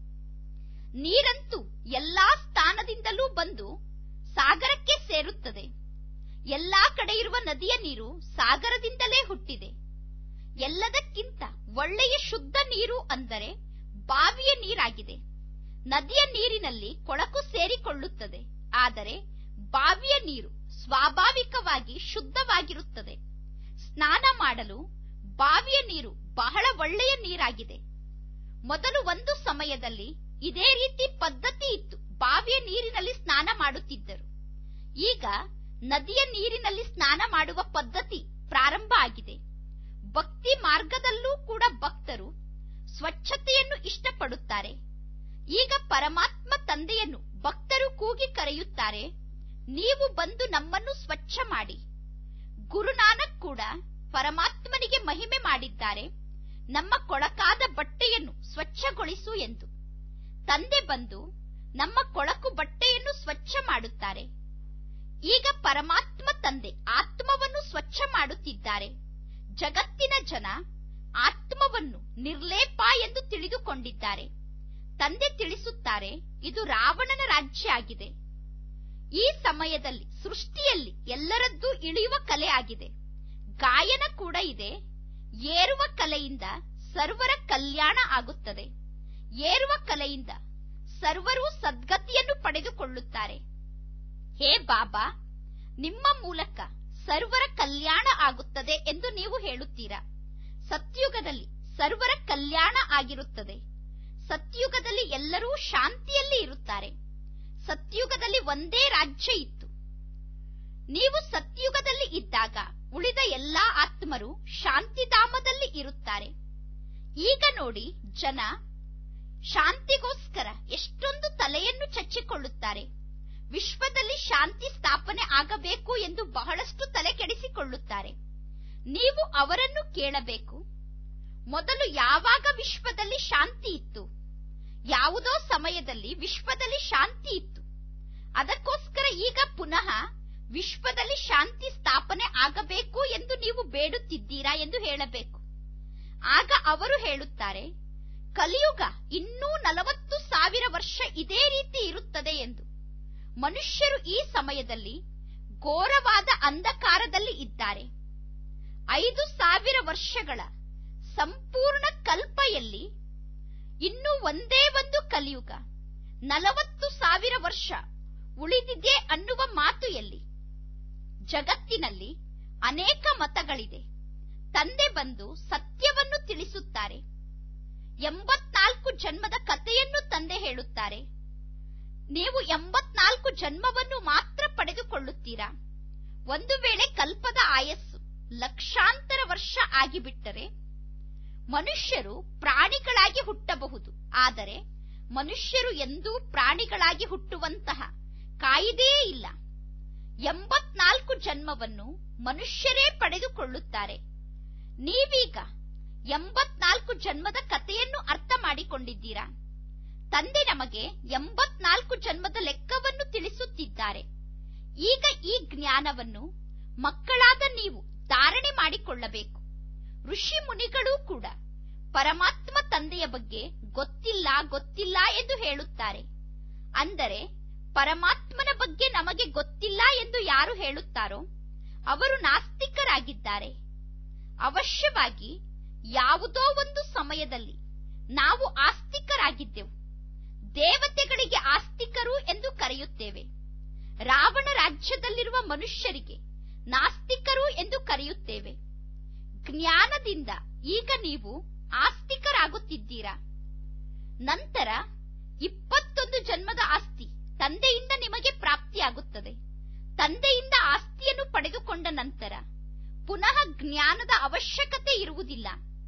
ನೀರಂತೂ ಎಲ್ಲಾ ಸ್ಥಾನದಿಂದಲೂ ಬಂದು ಸಾಗರಕ್ಕೆ ಸೇರುತ್ತದೆ ಎಲ್ಲಾ ಕಡೆ ಇರುವ ನದಿಯ ನೀರು ಸಾಗರದಿಂದಲೇ ಹುಟ್ಟಿದೆ ಎಲ್ಲದಕ್ಕಿಂತ ಒಳ್ಳೆಯ ಶುದ್ಧ ನೀರು ಅಂದರೆ ಬಾವಿಯ ನೀರಾಗಿದೆ ನದಿಯ ನೀರಿನಲ್ಲಿ ಕೊಳಕು ಸೇರಿಕೊಳ್ಳುತ್ತದೆ ಆದರೆ ಬಾವಿಯ ನೀರು ಸ್ವಾಭಾವಿಕವಾಗಿ ಶುದ್ಧವಾಗಿರುತ್ತದೆ ಸ್ನಾನ ಮಾಡಲು ಬಾವಿಯ ನೀರು ಬಹಳ ಒಳ್ಳೆಯ ನೀರಾಗಿದೆ ಮೊದಲು ಒಂದು ಸಮಯದಲ್ಲಿ ಇದೇ ರೀತಿ ಪದ್ಧತಿ ಇತ್ತು ಬಾವಿಯ ನೀರಿನಲ್ಲಿ ಸ್ನಾನ ಮಾಡುತ್ತಿದ್ದರು ಈಗ ನದಿಯ ನೀರಿನಲ್ಲಿ ಸ್ನಾನ ಮಾಡುವ ಪದ್ಧತಿ ಪ್ರಾರಂಭ ಆಗಿದೆ ಭಕ್ತಿ ಮಾರ್ಗದಲ್ಲೂ ಕೂಡ ಭಕ್ತರು ಸ್ವಚ್ಛತೆಯನ್ನು ಇಷ್ಟಪಡುತ್ತಾರೆ ಈಗ ಪರಮಾತ್ಮ ತಂದೆಯನ್ನು ಭಕ್ತರು ಕೂಗಿ ಕರೆಯುತ್ತಾರೆ ನೀವು ಬಂದು ನಮ್ಮನ್ನು ಸ್ವಚ್ಛ ಮಾಡಿ ಗುರುನಾನಕ್ ಕೂಡ ಪರಮಾತ್ಮನಿಗೆ ಮಹಿಮೆ ಮಾಡಿದ್ದಾರೆ ನಮ್ಮ ಕೊಳಕಾದ ಬಟ್ಟೆಯನ್ನು ಸ್ವಚ್ಛಗೊಳಿಸು ಎಂದು ತಂದೆ ಬಂದು ನಮ್ಮ ಕೊಳಕು ಬಟ್ಟೆಯನ್ನು ಸ್ವಚ್ಛ ಮಾಡುತ್ತಾರೆ ಈಗ ಪರಮಾತ್ಮ ತಂದೆ ಆತ್ಮವನ್ನು ಸ್ವಚ್ಛ ಮಾಡುತ್ತಿದ್ದಾರೆ ಜಗತ್ತಿನ ಜನ ಆತ್ಮವನ್ನು ನಿರ್ಲೇಪ ಎಂದು ತಿಳಿದುಕೊಂಡಿದ್ದಾರೆ ತಂದೆ ತಿಳಿಸುತ್ತಾರೆ ಇದು ರಾವಣನ ರಾಜ್ಯ ಆಗಿದೆ ಈ ಸಮಯದಲ್ಲಿ ಸೃಷ್ಟಿಯಲ್ಲಿ ಎಲ್ಲರದ್ದೂ ಇಳಿಯುವ ಕಲೆ ಆಗಿದೆ ಗಾಯನ ಕೂಡ ಇದೆ ಏರುವ ಕಲೆಯಿಂದ ಸರ್ವರ ಕಲ್ಯಾಣ ಆಗುತ್ತದೆ ಏರುವ ಕಲೆಯಿಂದ ಸರ್ವರೂ ಸದ್ಗತಿಯನ್ನು ಪಡೆದುಕೊಳ್ಳುತ್ತಾರೆ ಹೇ ಬಾಬಾ ನಿಮ್ಮ ಮೂಲಕ ಸರ್ವರ ಕಲ್ಯಾಣ ಆಗುತ್ತದೆ ಎಂದು ನೀವು ಹೇಳುತ್ತೀರಾ ಸತ್ಯುಗದಲ್ಲಿ ಸರ್ವರ ಕಲ್ಯಾಣ ಆಗಿರುತ್ತದೆ ಸತ್ಯುಗದಲ್ಲಿ ಎಲ್ಲರೂ ಶಾಂತಿಯಲ್ಲಿ ಇರುತ್ತಾರೆ ಸತ್ಯುಗದಲ್ಲಿ ಒಂದೇ ರಾಜ್ಯ ಇತ್ತು ನೀವು ಸತ್ಯುಗದಲ್ಲಿ ಇದ್ದಾಗ ಉಳಿದ ಎಲ್ಲಾ ಆತ್ಮರು ಶಾಂತಿಧಾಮದಲ್ಲಿ ಇರುತ್ತಾರೆ ಈಗ ನೋಡಿ ಜನ ಶಾಂತಿಗೋಸ್ಕರ ಎಷ್ಟೊಂದು ತಲೆಯನ್ನು ಚಚ್ಚಿಕೊಳ್ಳುತ್ತಾರೆ ವಿಶ್ವದಲ್ಲಿ ಶಾಂತಿ ಸ್ಥಾಪನೆ ಆಗಬೇಕು ಎಂದು ಬಹಳಷ್ಟು ತಲೆ ಕೆಡಿಸಿಕೊಳ್ಳುತ್ತಾರೆ ನೀವು ಅವರನ್ನು ಕೇಳಬೇಕು ಮೊದಲು ಯಾವಾಗ ವಿಶ್ವದಲ್ಲಿ ಶಾಂತಿ ಇತ್ತು ಯಾವುದೋ ಸಮಯದಲ್ಲಿ ವಿಶ್ವದಲ್ಲಿ ಶಾಂತಿ ಇತ್ತು ಅದಕ್ಕೋಸ್ಕರ ಈಗ ಪುನಃ ವಿಶ್ವದಲ್ಲಿ ಶಾಂತಿ ಸ್ಥಾಪನೆ ಆಗಬೇಕು ಎಂದು ನೀವು ಬೇಡುತ್ತಿದ್ದೀರಾ ಎಂದು ಹೇಳಬೇಕು ಆಗ ಅವರು ಹೇಳುತ್ತಾರೆ ಕಲಿಯುಗ ಇನ್ನೂ ನಲವತ್ತು ಸಾವಿರ ವರ್ಷ ಇದೇ ರೀತಿ ಇರುತ್ತದೆ ಎಂದು ಮನುಷ್ಯರು ಈ ಸಮಯದಲ್ಲಿ ಘೋರವಾದ ಅಂಧಕಾರದಲ್ಲಿ ಇದ್ದಾರೆ ಐದು ಸಾವಿರ ವರ್ಷಗಳ ಸಂಪೂರ್ಣ ಕಲ್ಪಯಲ್ಲಿ ಇನ್ನು ಒಂದೇ ಒಂದು ಕಲಿಯುಗ ನಲವತ್ತು ಸಾವಿರ ವರ್ಷ ಉಳಿದಿದೆ ಅನ್ನುವ ಮಾತು ಎಲ್ಲಿ ಜಗತ್ತಿನಲ್ಲಿ ಅನೇಕ ಮತಗಳಿದೆ ತಂದೆ ಬಂದು ಸತ್ಯವನ್ನು ತಿಳಿಸುತ್ತಾರೆ ಎಂಬತ್ನಾಲ್ಕು ಜನ್ಮದ ಕಥೆಯನ್ನು ತಂದೆ ಹೇಳುತ್ತಾರೆ ನೀವು ಎಂಬತ್ನಾಲ್ಕು ಜನ್ಮವನ್ನು ಮಾತ್ರ ಪಡೆದುಕೊಳ್ಳುತ್ತೀರಾ ಒಂದು ವೇಳೆ ಕಲ್ಪದ ಆಯಸ್ಸು ಲಕ್ಷಾಂತರ ವರ್ಷ ಆಗಿಬಿಟ್ಟರೆ ಮನುಷ್ಯರು ಪ್ರಾಣಿಗಳಾಗಿ ಹುಟ್ಟಬಹುದು ಆದರೆ ಮನುಷ್ಯರು ಎಂದೂ ಪ್ರಾಣಿಗಳಾಗಿ ಹುಟ್ಟುವಂತಹ ಕಾಯಿದೆಯೇ ಇಲ್ಲ ಎಂಬತ್ನಾಲ್ಕು ಜನ್ಮವನ್ನು ಮನುಷ್ಯರೇ ಪಡೆದುಕೊಳ್ಳುತ್ತಾರೆ ನೀವೀಗ ಎಂಬತ್ನಾಲ್ಕು ಜನ್ಮದ ಕಥೆಯನ್ನು ಅರ್ಥ ಮಾಡಿಕೊಂಡಿದ್ದೀರಾ ತಂದೆ ನಮಗೆ ಎಂಬತ್ನಾಲ್ಕು ಜನ್ಮದ ಲೆಕ್ಕವನ್ನು ತಿಳಿಸುತ್ತಿದ್ದಾರೆ ಈಗ ಈ ಜ್ಞಾನವನ್ನು ಮಕ್ಕಳಾದ ನೀವು ಧಾರಣೆ ಮಾಡಿಕೊಳ್ಳಬೇಕು ಋಷಿ ಮುನಿಗಳೂ ಕೂಡ ಪರಮಾತ್ಮ ತಂದೆಯ ಬಗ್ಗೆ ಗೊತ್ತಿಲ್ಲ ಗೊತ್ತಿಲ್ಲ ಎಂದು ಹೇಳುತ್ತಾರೆ ಅಂದರೆ ಪರಮಾತ್ಮನ ಬಗ್ಗೆ ನಮಗೆ ಗೊತ್ತಿಲ್ಲ ಎಂದು ಯಾರು ಹೇಳುತ್ತಾರೋ ಅವರು ನಾಸ್ತಿಕರಾಗಿದ್ದಾರೆ ಅವಶ್ಯವಾಗಿ ಯಾವುದೋ ಒಂದು ಸಮಯದಲ್ಲಿ ನಾವು ಆಸ್ತಿಕರಾಗಿದ್ದೆವು ದೇವತೆಗಳಿಗೆ ಆಸ್ತಿಕರು ಎಂದು ಕರೆಯುತ್ತೇವೆ ರಾವಣ ರಾಜ್ಯದಲ್ಲಿರುವ ಮನುಷ್ಯರಿಗೆ ನಾಸ್ತಿಕರು ಎಂದು ಕರೆಯುತ್ತೇವೆ ಜ್ಞಾನದಿಂದ ಈಗ ನೀವು ಆಸ್ತಿಕರಾಗುತ್ತಿದ್ದೀರಾ ನಂತರ ಇಪ್ಪತ್ತೊಂದು ಜನ್ಮದ ಆಸ್ತಿ ತಂದೆಯಿಂದ ನಿಮಗೆ ಪ್ರಾಪ್ತಿಯಾಗುತ್ತದೆ ತಂದೆಯಿಂದ ಆಸ್ತಿಯನ್ನು ಪಡೆದುಕೊಂಡ ನಂತರ ಪುನಃ ಜ್ಞಾನದ ಅವಶ್ಯಕತೆ ಇರುವುದಿಲ್ಲ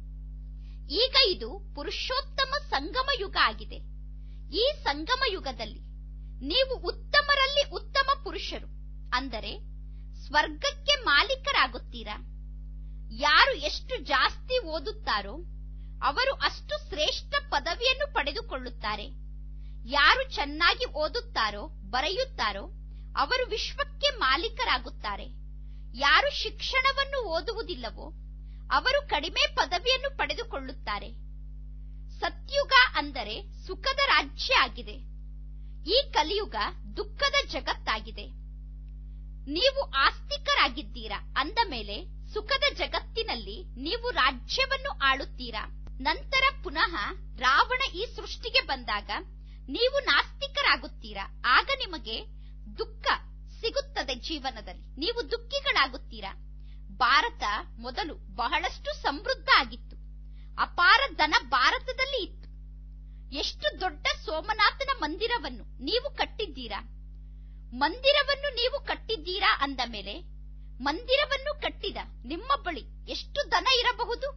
ಈಗ ಇದು ಪುರುಷೋತ್ತಮ ಸಂಗಮ ಯುಗ ಆಗಿದೆ ಈ ಸಂಗಮ ಯುಗದಲ್ಲಿ ನೀವು ಉತ್ತಮರಲ್ಲಿ ಉತ್ತಮ ಪುರುಷರು ಅಂದರೆ ಸ್ವರ್ಗಕ್ಕೆ ಮಾಲೀಕರಾಗುತ್ತೀರಾ ಯಾರು ಎಷ್ಟು ಜಾಸ್ತಿ ಓದುತ್ತಾರೋ ಅವರು ಅಷ್ಟು ಶ್ರೇಷ್ಠ ಪದವಿಯನ್ನು ಪಡೆದುಕೊಳ್ಳುತ್ತಾರೆ ಯಾರು ಚೆನ್ನಾಗಿ ಓದುತ್ತಾರೋ ಬರೆಯುತ್ತಾರೋ ಅವರು ವಿಶ್ವಕ್ಕೆ ಮಾಲೀಕರಾಗುತ್ತಾರೆ ಯಾರು ಶಿಕ್ಷಣವನ್ನು ಓದುವುದಿಲ್ಲವೋ ಅವರು ಕಡಿಮೆ ಪದವಿಯನ್ನು ಪಡೆದುಕೊಳ್ಳುತ್ತಾರೆ ಸತ್ಯುಗ ಅಂದರೆ ಸುಖದ ರಾಜ್ಯ ಆಗಿದೆ ಈ ಕಲಿಯುಗ ದುಃಖದ ಜಗತ್ತಾಗಿದೆ ನೀವು ಆಸ್ತಿಕರಾಗಿದ್ದೀರಾ ಅಂದ ಮೇಲೆ ಸುಖದ ಜಗತ್ತಿನಲ್ಲಿ ನೀವು ರಾಜ್ಯವನ್ನು ಆಳುತ್ತೀರಾ ನಂತರ ಪುನಃ ರಾವಣ ಈ ಸೃಷ್ಟಿಗೆ ಬಂದಾಗ ನೀವು ನಾಸ್ತಿಕರಾಗುತ್ತೀರಾ ಆಗ ನಿಮಗೆ ದುಃಖ ಸಿಗುತ್ತದೆ ಜೀವನದಲ್ಲಿ ನೀವು ದುಃಖಿಗಳಾಗುತ್ತೀರಾ ಭಾರತ ಮೊದಲು ಬಹಳಷ್ಟು ಸಮೃದ್ಧ ಆಗಿತ್ತು ಅಪಾರ ಧನ ಭಾರತದಲ್ಲಿ ಇತ್ತು ಎಷ್ಟು ದೊಡ್ಡ ಸೋಮನಾಥನ ಮಂದಿರವನ್ನು ನೀವು ಕಟ್ಟಿದ್ದೀರಾ ಮಂದಿರವನ್ನು ನೀವು ಕಟ್ಟಿದ್ದೀರಾ ಅಂದ ಮೇಲೆ ಮಂದಿರವನ್ನು ಕಟ್ಟಿದ ನಿಮ್ಮ ಬಳಿ ಎಷ್ಟು ದನ ಇರಬಹುದು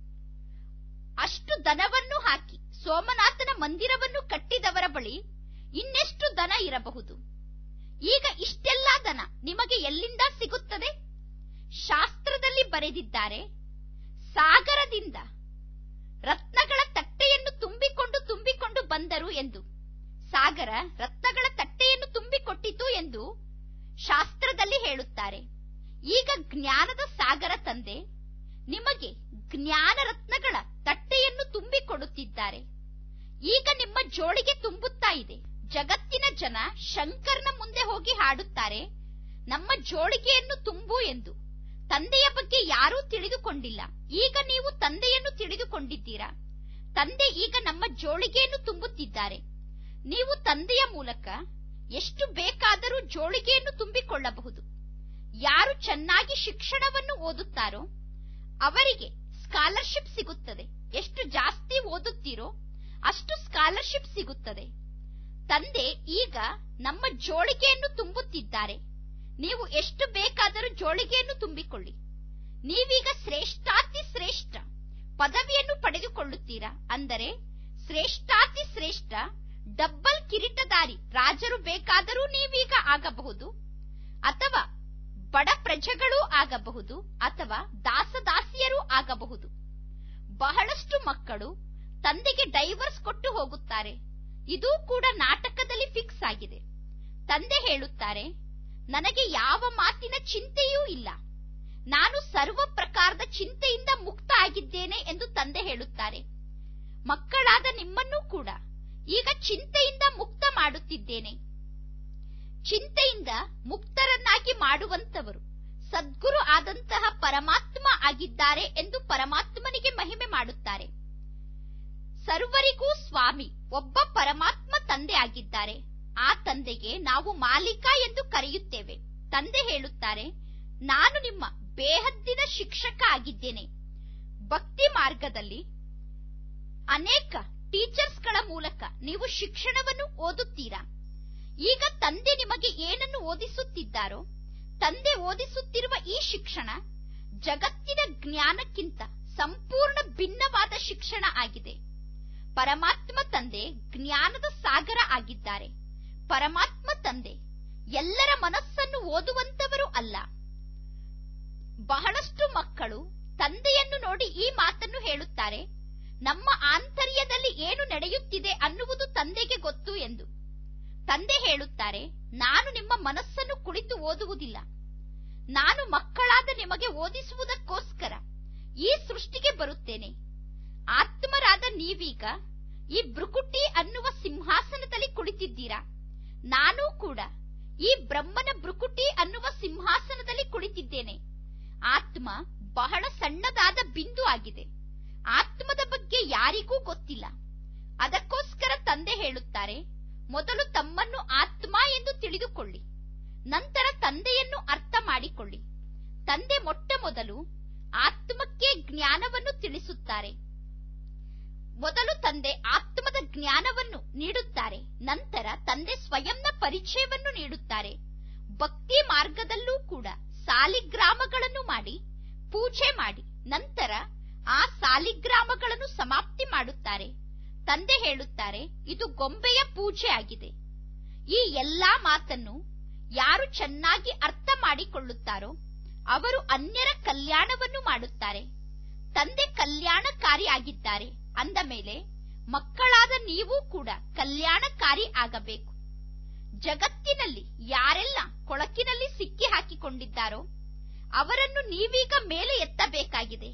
ಅಷ್ಟು ದನವನ್ನು ಹಾಕಿ ಸೋಮನಾಥನ ಮಂದಿರವನ್ನು ಕಟ್ಟಿದವರ ಬಳಿ ಇನ್ನೆಷ್ಟು ದನ ಇರಬಹುದು ಈಗ ಇಷ್ಟೆಲ್ಲಾ ದನ ನಿಮಗೆ ಎಲ್ಲಿಂದ ಸಿಗುತ್ತದೆ ಶಾಸ್ತ್ರದಲ್ಲಿ ಬರೆದಿದ್ದಾರೆ ಸಾಗರದಿಂದ ರತ್ನಗಳ ತಟ್ಟೆಯನ್ನು ತುಂಬಿಕೊಂಡು ತುಂಬಿಕೊಂಡು ಬಂದರು ಎಂದು ಸಾಗರ ರತ್ನಗಳ ತಟ್ಟೆಯನ್ನು ತುಂಬಿಕೊಟ್ಟಿತು ಎಂದು ಶಾಸ್ತ್ರದಲ್ಲಿ ಹೇಳುತ್ತಾರೆ ಈಗ ಜ್ಞಾನದ ಸಾಗರ ತಂದೆ ನಿಮಗೆ ಜ್ಞಾನ ರತ್ನಗಳ ತಟ್ಟೆಯನ್ನು ತುಂಬಿಕೊಡುತ್ತಿದ್ದಾರೆ ಈಗ ನಿಮ್ಮ ಜೋಳಿಗೆ ತುಂಬುತ್ತಾ ಇದೆ ಜಗತ್ತಿನ ಜನ ಶಂಕರ್ನ ಮುಂದೆ ಹೋಗಿ ಹಾಡುತ್ತಾರೆ ನಮ್ಮ ಜೋಳಿಗೆಯನ್ನು ತುಂಬು ಎಂದು ತಂದೆಯ ಬಗ್ಗೆ ಯಾರೂ ತಿಳಿದುಕೊಂಡಿಲ್ಲ ಈಗ ನೀವು ತಂದೆಯನ್ನು ತಿಳಿದುಕೊಂಡಿದ್ದೀರಾ ತಂದೆ ಈಗ ನಮ್ಮ ಜೋಳಿಗೆಯನ್ನು ತುಂಬುತ್ತಿದ್ದಾರೆ ನೀವು ತಂದೆಯ ಮೂಲಕ ಎಷ್ಟು ಬೇಕಾದರೂ ಜೋಳಿಗೆಯನ್ನು ತುಂಬಿಕೊಳ್ಳಬಹುದು ಯಾರು ಚೆನ್ನಾಗಿ ಶಿಕ್ಷಣವನ್ನು ಓದುತ್ತಾರೋ ಅವರಿಗೆ ಸ್ಕಾಲರ್ಶಿಪ್ ಸಿಗುತ್ತದೆ ಎಷ್ಟು ಜಾಸ್ತಿ ಓದುತ್ತೀರೋ ಅಷ್ಟು ಸ್ಕಾಲರ್ಶಿಪ್ ಸಿಗುತ್ತದೆ ತಂದೆ ಈಗ ನಮ್ಮ ಜೋಳಿಗೆಯನ್ನು ತುಂಬುತ್ತಿದ್ದಾರೆ ನೀವು ಎಷ್ಟು ಬೇಕಾದರೂ ಜೋಳಿಗೆಯನ್ನು ತುಂಬಿಕೊಳ್ಳಿ ನೀವೀಗ ಶ್ರೇಷ್ಠಾತಿ ಶ್ರೇಷ್ಠ ಪದವಿಯನ್ನು ಪಡೆದುಕೊಳ್ಳುತ್ತೀರಾ ಅಂದರೆ ಶ್ರೇಷ್ಠಾತಿ ಶ್ರೇಷ್ಠ ಡಬ್ಬಲ್ ಕಿರೀಟದಾರಿ ರಾಜರು ಬೇಕಾದರೂ ನೀವೀಗ ಆಗಬಹುದು ಅಥವಾ ಬಡ ಪ್ರಜೆಗಳೂ ಆಗಬಹುದು ಅಥವಾ ದಾಸದಾಸಿಯರೂ ಆಗಬಹುದು ಬಹಳಷ್ಟು ಮಕ್ಕಳು ತಂದೆಗೆ ಡೈವರ್ಸ್ ಕೊಟ್ಟು ಹೋಗುತ್ತಾರೆ ಇದೂ ಕೂಡ ನಾಟಕದಲ್ಲಿ ಫಿಕ್ಸ್ ಆಗಿದೆ ತಂದೆ ಹೇಳುತ್ತಾರೆ ನನಗೆ ಯಾವ ಮಾತಿನ ಚಿಂತೆಯೂ ಇಲ್ಲ ನಾನು ಸರ್ವ ಪ್ರಕಾರದ ಚಿಂತೆಯಿಂದ ಮುಕ್ತ ಆಗಿದ್ದೇನೆ ಎಂದು ತಂದೆ ಹೇಳುತ್ತಾರೆ ಮಕ್ಕಳಾದ ನಿಮ್ಮನ್ನೂ ಕೂಡ ಈಗ ಚಿಂತೆಯಿಂದ ಮುಕ್ತ ಮಾಡುತ್ತಿದ್ದೇನೆ ಚಿಂತೆಯಿಂದ ಮುಕ್ತರನ್ನಾಗಿ ಮಾಡುವಂತವರು ಸದ್ಗುರು ಆದಂತಹ ಪರಮಾತ್ಮ ಆಗಿದ್ದಾರೆ ಎಂದು ಪರಮಾತ್ಮನಿಗೆ ಮಹಿಮೆ ಮಾಡುತ್ತಾರೆ ಸರ್ವರಿಗೂ ಸ್ವಾಮಿ ಒಬ್ಬ ಪರಮಾತ್ಮ ತಂದೆ ಆಗಿದ್ದಾರೆ ಆ ತಂದೆಗೆ ನಾವು ಮಾಲೀಕ ಎಂದು ಕರೆಯುತ್ತೇವೆ ತಂದೆ ಹೇಳುತ್ತಾರೆ ನಾನು ನಿಮ್ಮ ಬೇಹದ್ದಿನ ಶಿಕ್ಷಕ ಆಗಿದ್ದೇನೆ ಭಕ್ತಿ ಮಾರ್ಗದಲ್ಲಿ ಅನೇಕ ಟೀಚರ್ಸ್ಗಳ ಮೂಲಕ ನೀವು ಶಿಕ್ಷಣವನ್ನು ಓದುತ್ತೀರಾ ಈಗ ತಂದೆ ನಿಮಗೆ ಏನನ್ನು ಓದಿಸುತ್ತಿದ್ದಾರೋ ತಂದೆ ಓದಿಸುತ್ತಿರುವ ಈ ಶಿಕ್ಷಣ ಜಗತ್ತಿನ ಜ್ಞಾನಕ್ಕಿಂತ ಸಂಪೂರ್ಣ ಭಿನ್ನವಾದ ಶಿಕ್ಷಣ ಆಗಿದೆ ಪರಮಾತ್ಮ ತಂದೆ ಜ್ಞಾನದ ಸಾಗರ ಆಗಿದ್ದಾರೆ ಪರಮಾತ್ಮ ತಂದೆ ಎಲ್ಲರ ಮನಸ್ಸನ್ನು ಓದುವಂತವರು ಅಲ್ಲ ಬಹಳಷ್ಟು ಮಕ್ಕಳು ತಂದೆಯನ್ನು ನೋಡಿ ಈ ಮಾತನ್ನು ಹೇಳುತ್ತಾರೆ ನಮ್ಮ ಆಂತರ್ಯದಲ್ಲಿ ಏನು ನಡೆಯುತ್ತಿದೆ ಅನ್ನುವುದು ತಂದೆಗೆ ಗೊತ್ತು ಎಂದು ತಂದೆ ಹೇಳುತ್ತಾರೆ ನಾನು ನಿಮ್ಮ ಮನಸ್ಸನ್ನು ಕುಳಿತು ಓದುವುದಿಲ್ಲ ನಾನು ಮಕ್ಕಳಾದ ನಿಮಗೆ ಓದಿಸುವುದಕ್ಕೋಸ್ಕರ ಈ ಸೃಷ್ಟಿಗೆ ಬರುತ್ತೇನೆ ಆತ್ಮರಾದ ನೀವೀಗ ಈ ಬೃಕುಟಿ ಅನ್ನುವ ಸಿಂಹಾಸನದಲ್ಲಿ ಕುಳಿತಿದ್ದೀರಾ ನಾನೂ ಕೂಡ ಈ ಬ್ರಹ್ಮನ ಬೃಕುಟಿ ಅನ್ನುವ ಸಿಂಹಾಸನದಲ್ಲಿ ಕುಳಿತಿದ್ದೇನೆ ಆತ್ಮ ಬಹಳ ಸಣ್ಣದಾದ ಬಿಂದು ಆಗಿದೆ ಆತ್ಮದ ಬಗ್ಗೆ ಯಾರಿಗೂ ಗೊತ್ತಿಲ್ಲ ಅದಕ್ಕೋಸ್ಕರ ತಂದೆ ಹೇಳುತ್ತಾರೆ ಮೊದಲು ತಮ್ಮನ್ನು ಆತ್ಮ ಎಂದು ತಿಳಿದುಕೊಳ್ಳಿ ನಂತರ ತಂದೆಯನ್ನು ಅರ್ಥ ಮಾಡಿಕೊಳ್ಳಿ ತಂದೆ ಮೊಟ್ಟ ಮೊದಲು ಆತ್ಮಕ್ಕೆ ಜ್ಞಾನವನ್ನು ತಿಳಿಸುತ್ತಾರೆ ಮೊದಲು ತಂದೆ ಆತ್ಮದ ಜ್ಞಾನವನ್ನು ನೀಡುತ್ತಾರೆ ನಂತರ ತಂದೆ ಸ್ವಯಂನ ಪರಿಚಯವನ್ನು ನೀಡುತ್ತಾರೆ ಭಕ್ತಿ ಮಾರ್ಗದಲ್ಲೂ ಕೂಡ ಸಾಲಿಗ್ರಾಮಗಳನ್ನು ಮಾಡಿ ಪೂಜೆ ಮಾಡಿ ನಂತರ ಆ ಸಾಲಿಗ್ರಾಮಗಳನ್ನು ಸಮಾಪ್ತಿ ಮಾಡುತ್ತಾರೆ ತಂದೆ ಹೇಳುತ್ತಾರೆ ಇದು ಗೊಂಬೆಯ ಪೂಜೆ ಆಗಿದೆ ಈ ಎಲ್ಲಾ ಮಾತನ್ನು ಯಾರು ಚೆನ್ನಾಗಿ ಅರ್ಥ ಮಾಡಿಕೊಳ್ಳುತ್ತಾರೋ ಅವರು ಅನ್ಯರ ಕಲ್ಯಾಣವನ್ನು ಮಾಡುತ್ತಾರೆ ತಂದೆ ಕಲ್ಯಾಣಕಾರಿ ಆಗಿದ್ದಾರೆ ಅಂದ ಮೇಲೆ ಮಕ್ಕಳಾದ ನೀವು ಕೂಡ ಕಲ್ಯಾಣಕಾರಿ ಆಗಬೇಕು ಜಗತ್ತಿನಲ್ಲಿ ಯಾರೆಲ್ಲ ಕೊಳಕಿನಲ್ಲಿ ಸಿಕ್ಕಿ ಹಾಕಿಕೊಂಡಿದ್ದಾರೋ ಅವರನ್ನು ನೀವೀಗ ಮೇಲೆ ಎತ್ತಬೇಕಾಗಿದೆ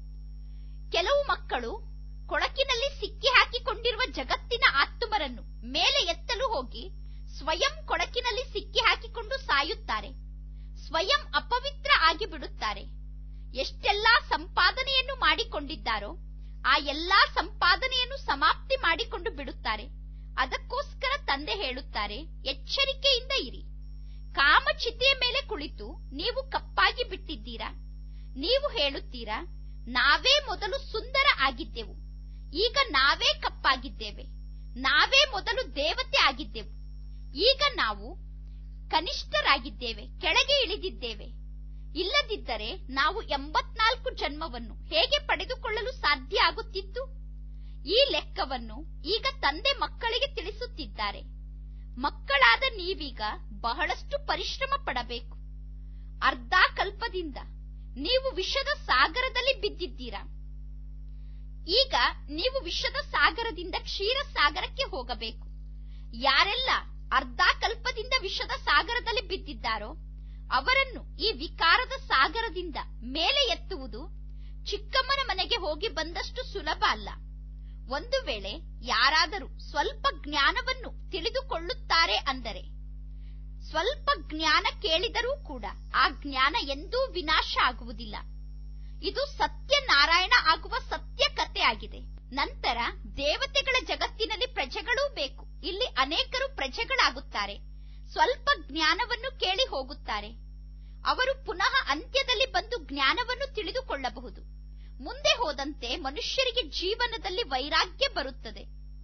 ಕೆಲವು ಮಕ್ಕಳು ಕೊಳಕಿನಲ್ಲಿ ಸಿಕ್ಕಿ ಹಾಕಿಕೊಂಡಿರುವ ಜಗತ್ತಿನ ಆತ್ಮರನ್ನು ಮೇಲೆ ಎತ್ತಲು ಹೋಗಿ ಸ್ವಯಂ ಕೊಳಕಿನಲ್ಲಿ ಸಿಕ್ಕಿ ಹಾಕಿಕೊಂಡು ಸಾಯುತ್ತಾರೆ ಸ್ವಯಂ ಅಪವಿತ್ರ ಆಗಿ ಬಿಡುತ್ತಾರೆ ಎಷ್ಟೆಲ್ಲಾ ಸಂಪಾದನೆಯನ್ನು ಮಾಡಿಕೊಂಡಿದ್ದಾರೋ ಆ ಎಲ್ಲಾ ಸಂಪಾದನೆಯನ್ನು ಸಮಾಪ್ತಿ ಮಾಡಿಕೊಂಡು ಬಿಡುತ್ತಾರೆ ಅದಕ್ಕೋಸ್ಕರ ತಂದೆ ಹೇಳುತ್ತಾರೆ ಎಚ್ಚರಿಕೆಯಿಂದ ಇರಿ ಕಾಮಚಿತೆಯ ಮೇಲೆ ಕುಳಿತು ನೀವು ಕಪ್ಪಾಗಿ ಬಿಟ್ಟಿದ್ದೀರಾ ನೀವು ಹೇಳುತ್ತೀರಾ ನಾವೇ ಮೊದಲು ಸುಂದರ ಆಗಿದ್ದೆವು ಈಗ ನಾವೇ ಕಪ್ಪಾಗಿದ್ದೇವೆ ನಾವೇ ಮೊದಲು ದೇವತೆ ಆಗಿದ್ದೆವು ಈಗ ನಾವು ಕನಿಷ್ಠರಾಗಿದ್ದೇವೆ ಕೆಳಗೆ ಇಳಿದಿದ್ದೇವೆ ಇಲ್ಲದಿದ್ದರೆ ನಾವು ಎಂಬತ್ನಾಲ್ಕು ಜನ್ಮವನ್ನು ಹೇಗೆ ಪಡೆದುಕೊಳ್ಳಲು ಸಾಧ್ಯ ಆಗುತ್ತಿತ್ತು ಈ ಲೆಕ್ಕವನ್ನು ಈಗ ತಂದೆ ಮಕ್ಕಳಿಗೆ ತಿಳಿಸುತ್ತಿದ್ದಾರೆ ಮಕ್ಕಳಾದ ನೀವೀಗ ಬಹಳಷ್ಟು ಪರಿಶ್ರಮ ಪಡಬೇಕು ಅರ್ಧ ಕಲ್ಪದಿಂದ ನೀವು ವಿಷದ ಸಾಗರದಲ್ಲಿ ಬಿದ್ದಿದ್ದೀರಾ ಈಗ ನೀವು ವಿಷದ ಸಾಗರದಿಂದ ಕ್ಷೀರ ಸಾಗರಕ್ಕೆ ಹೋಗಬೇಕು ಯಾರೆಲ್ಲ ಅರ್ಧ ಕಲ್ಪದಿಂದ ವಿಷದ ಸಾಗರದಲ್ಲಿ ಬಿದ್ದಿದ್ದಾರೋ ಅವರನ್ನು ಈ ವಿಕಾರದ ಸಾಗರದಿಂದ ಮೇಲೆ ಎತ್ತುವುದು ಚಿಕ್ಕಮ್ಮನ ಮನೆಗೆ ಹೋಗಿ ಬಂದಷ್ಟು ಸುಲಭ ಅಲ್ಲ ಒಂದು ವೇಳೆ ಯಾರಾದರೂ ಸ್ವಲ್ಪ ಜ್ಞಾನವನ್ನು ತಿಳಿದುಕೊಳ್ಳುತ್ತಾರೆ ಅಂದರೆ ಸ್ವಲ್ಪ ಜ್ಞಾನ ಕೇಳಿದರೂ ಕೂಡ ಆ ಜ್ಞಾನ ಎಂದೂ ವಿನಾಶ ಆಗುವುದಿಲ್ಲ ಇದು ಸತ್ಯನಾರಾಯಣ ಆಗುವ ಸತ್ಯ ಕತೆ ಆಗಿದೆ ನಂತರ ದೇವತೆಗಳ ಜಗತ್ತಿನಲ್ಲಿ ಪ್ರಜೆಗಳೂ ಬೇಕು ಇಲ್ಲಿ ಅನೇಕರು ಪ್ರಜೆಗಳಾಗುತ್ತಾರೆ ಸ್ವಲ್ಪ ಜ್ಞಾನವನ್ನು ಕೇಳಿ ಹೋಗುತ್ತಾರೆ ಅವರು ಪುನಃ ಅಂತ್ಯದಲ್ಲಿ ಬಂದು ಜ್ಞಾನವನ್ನು ತಿಳಿದುಕೊಳ್ಳಬಹುದು ಮುಂದೆ ಹೋದಂತೆ ಮನುಷ್ಯರಿಗೆ ಜೀವನದಲ್ಲಿ ವೈರಾಗ್ಯ ಬರುತ್ತದೆ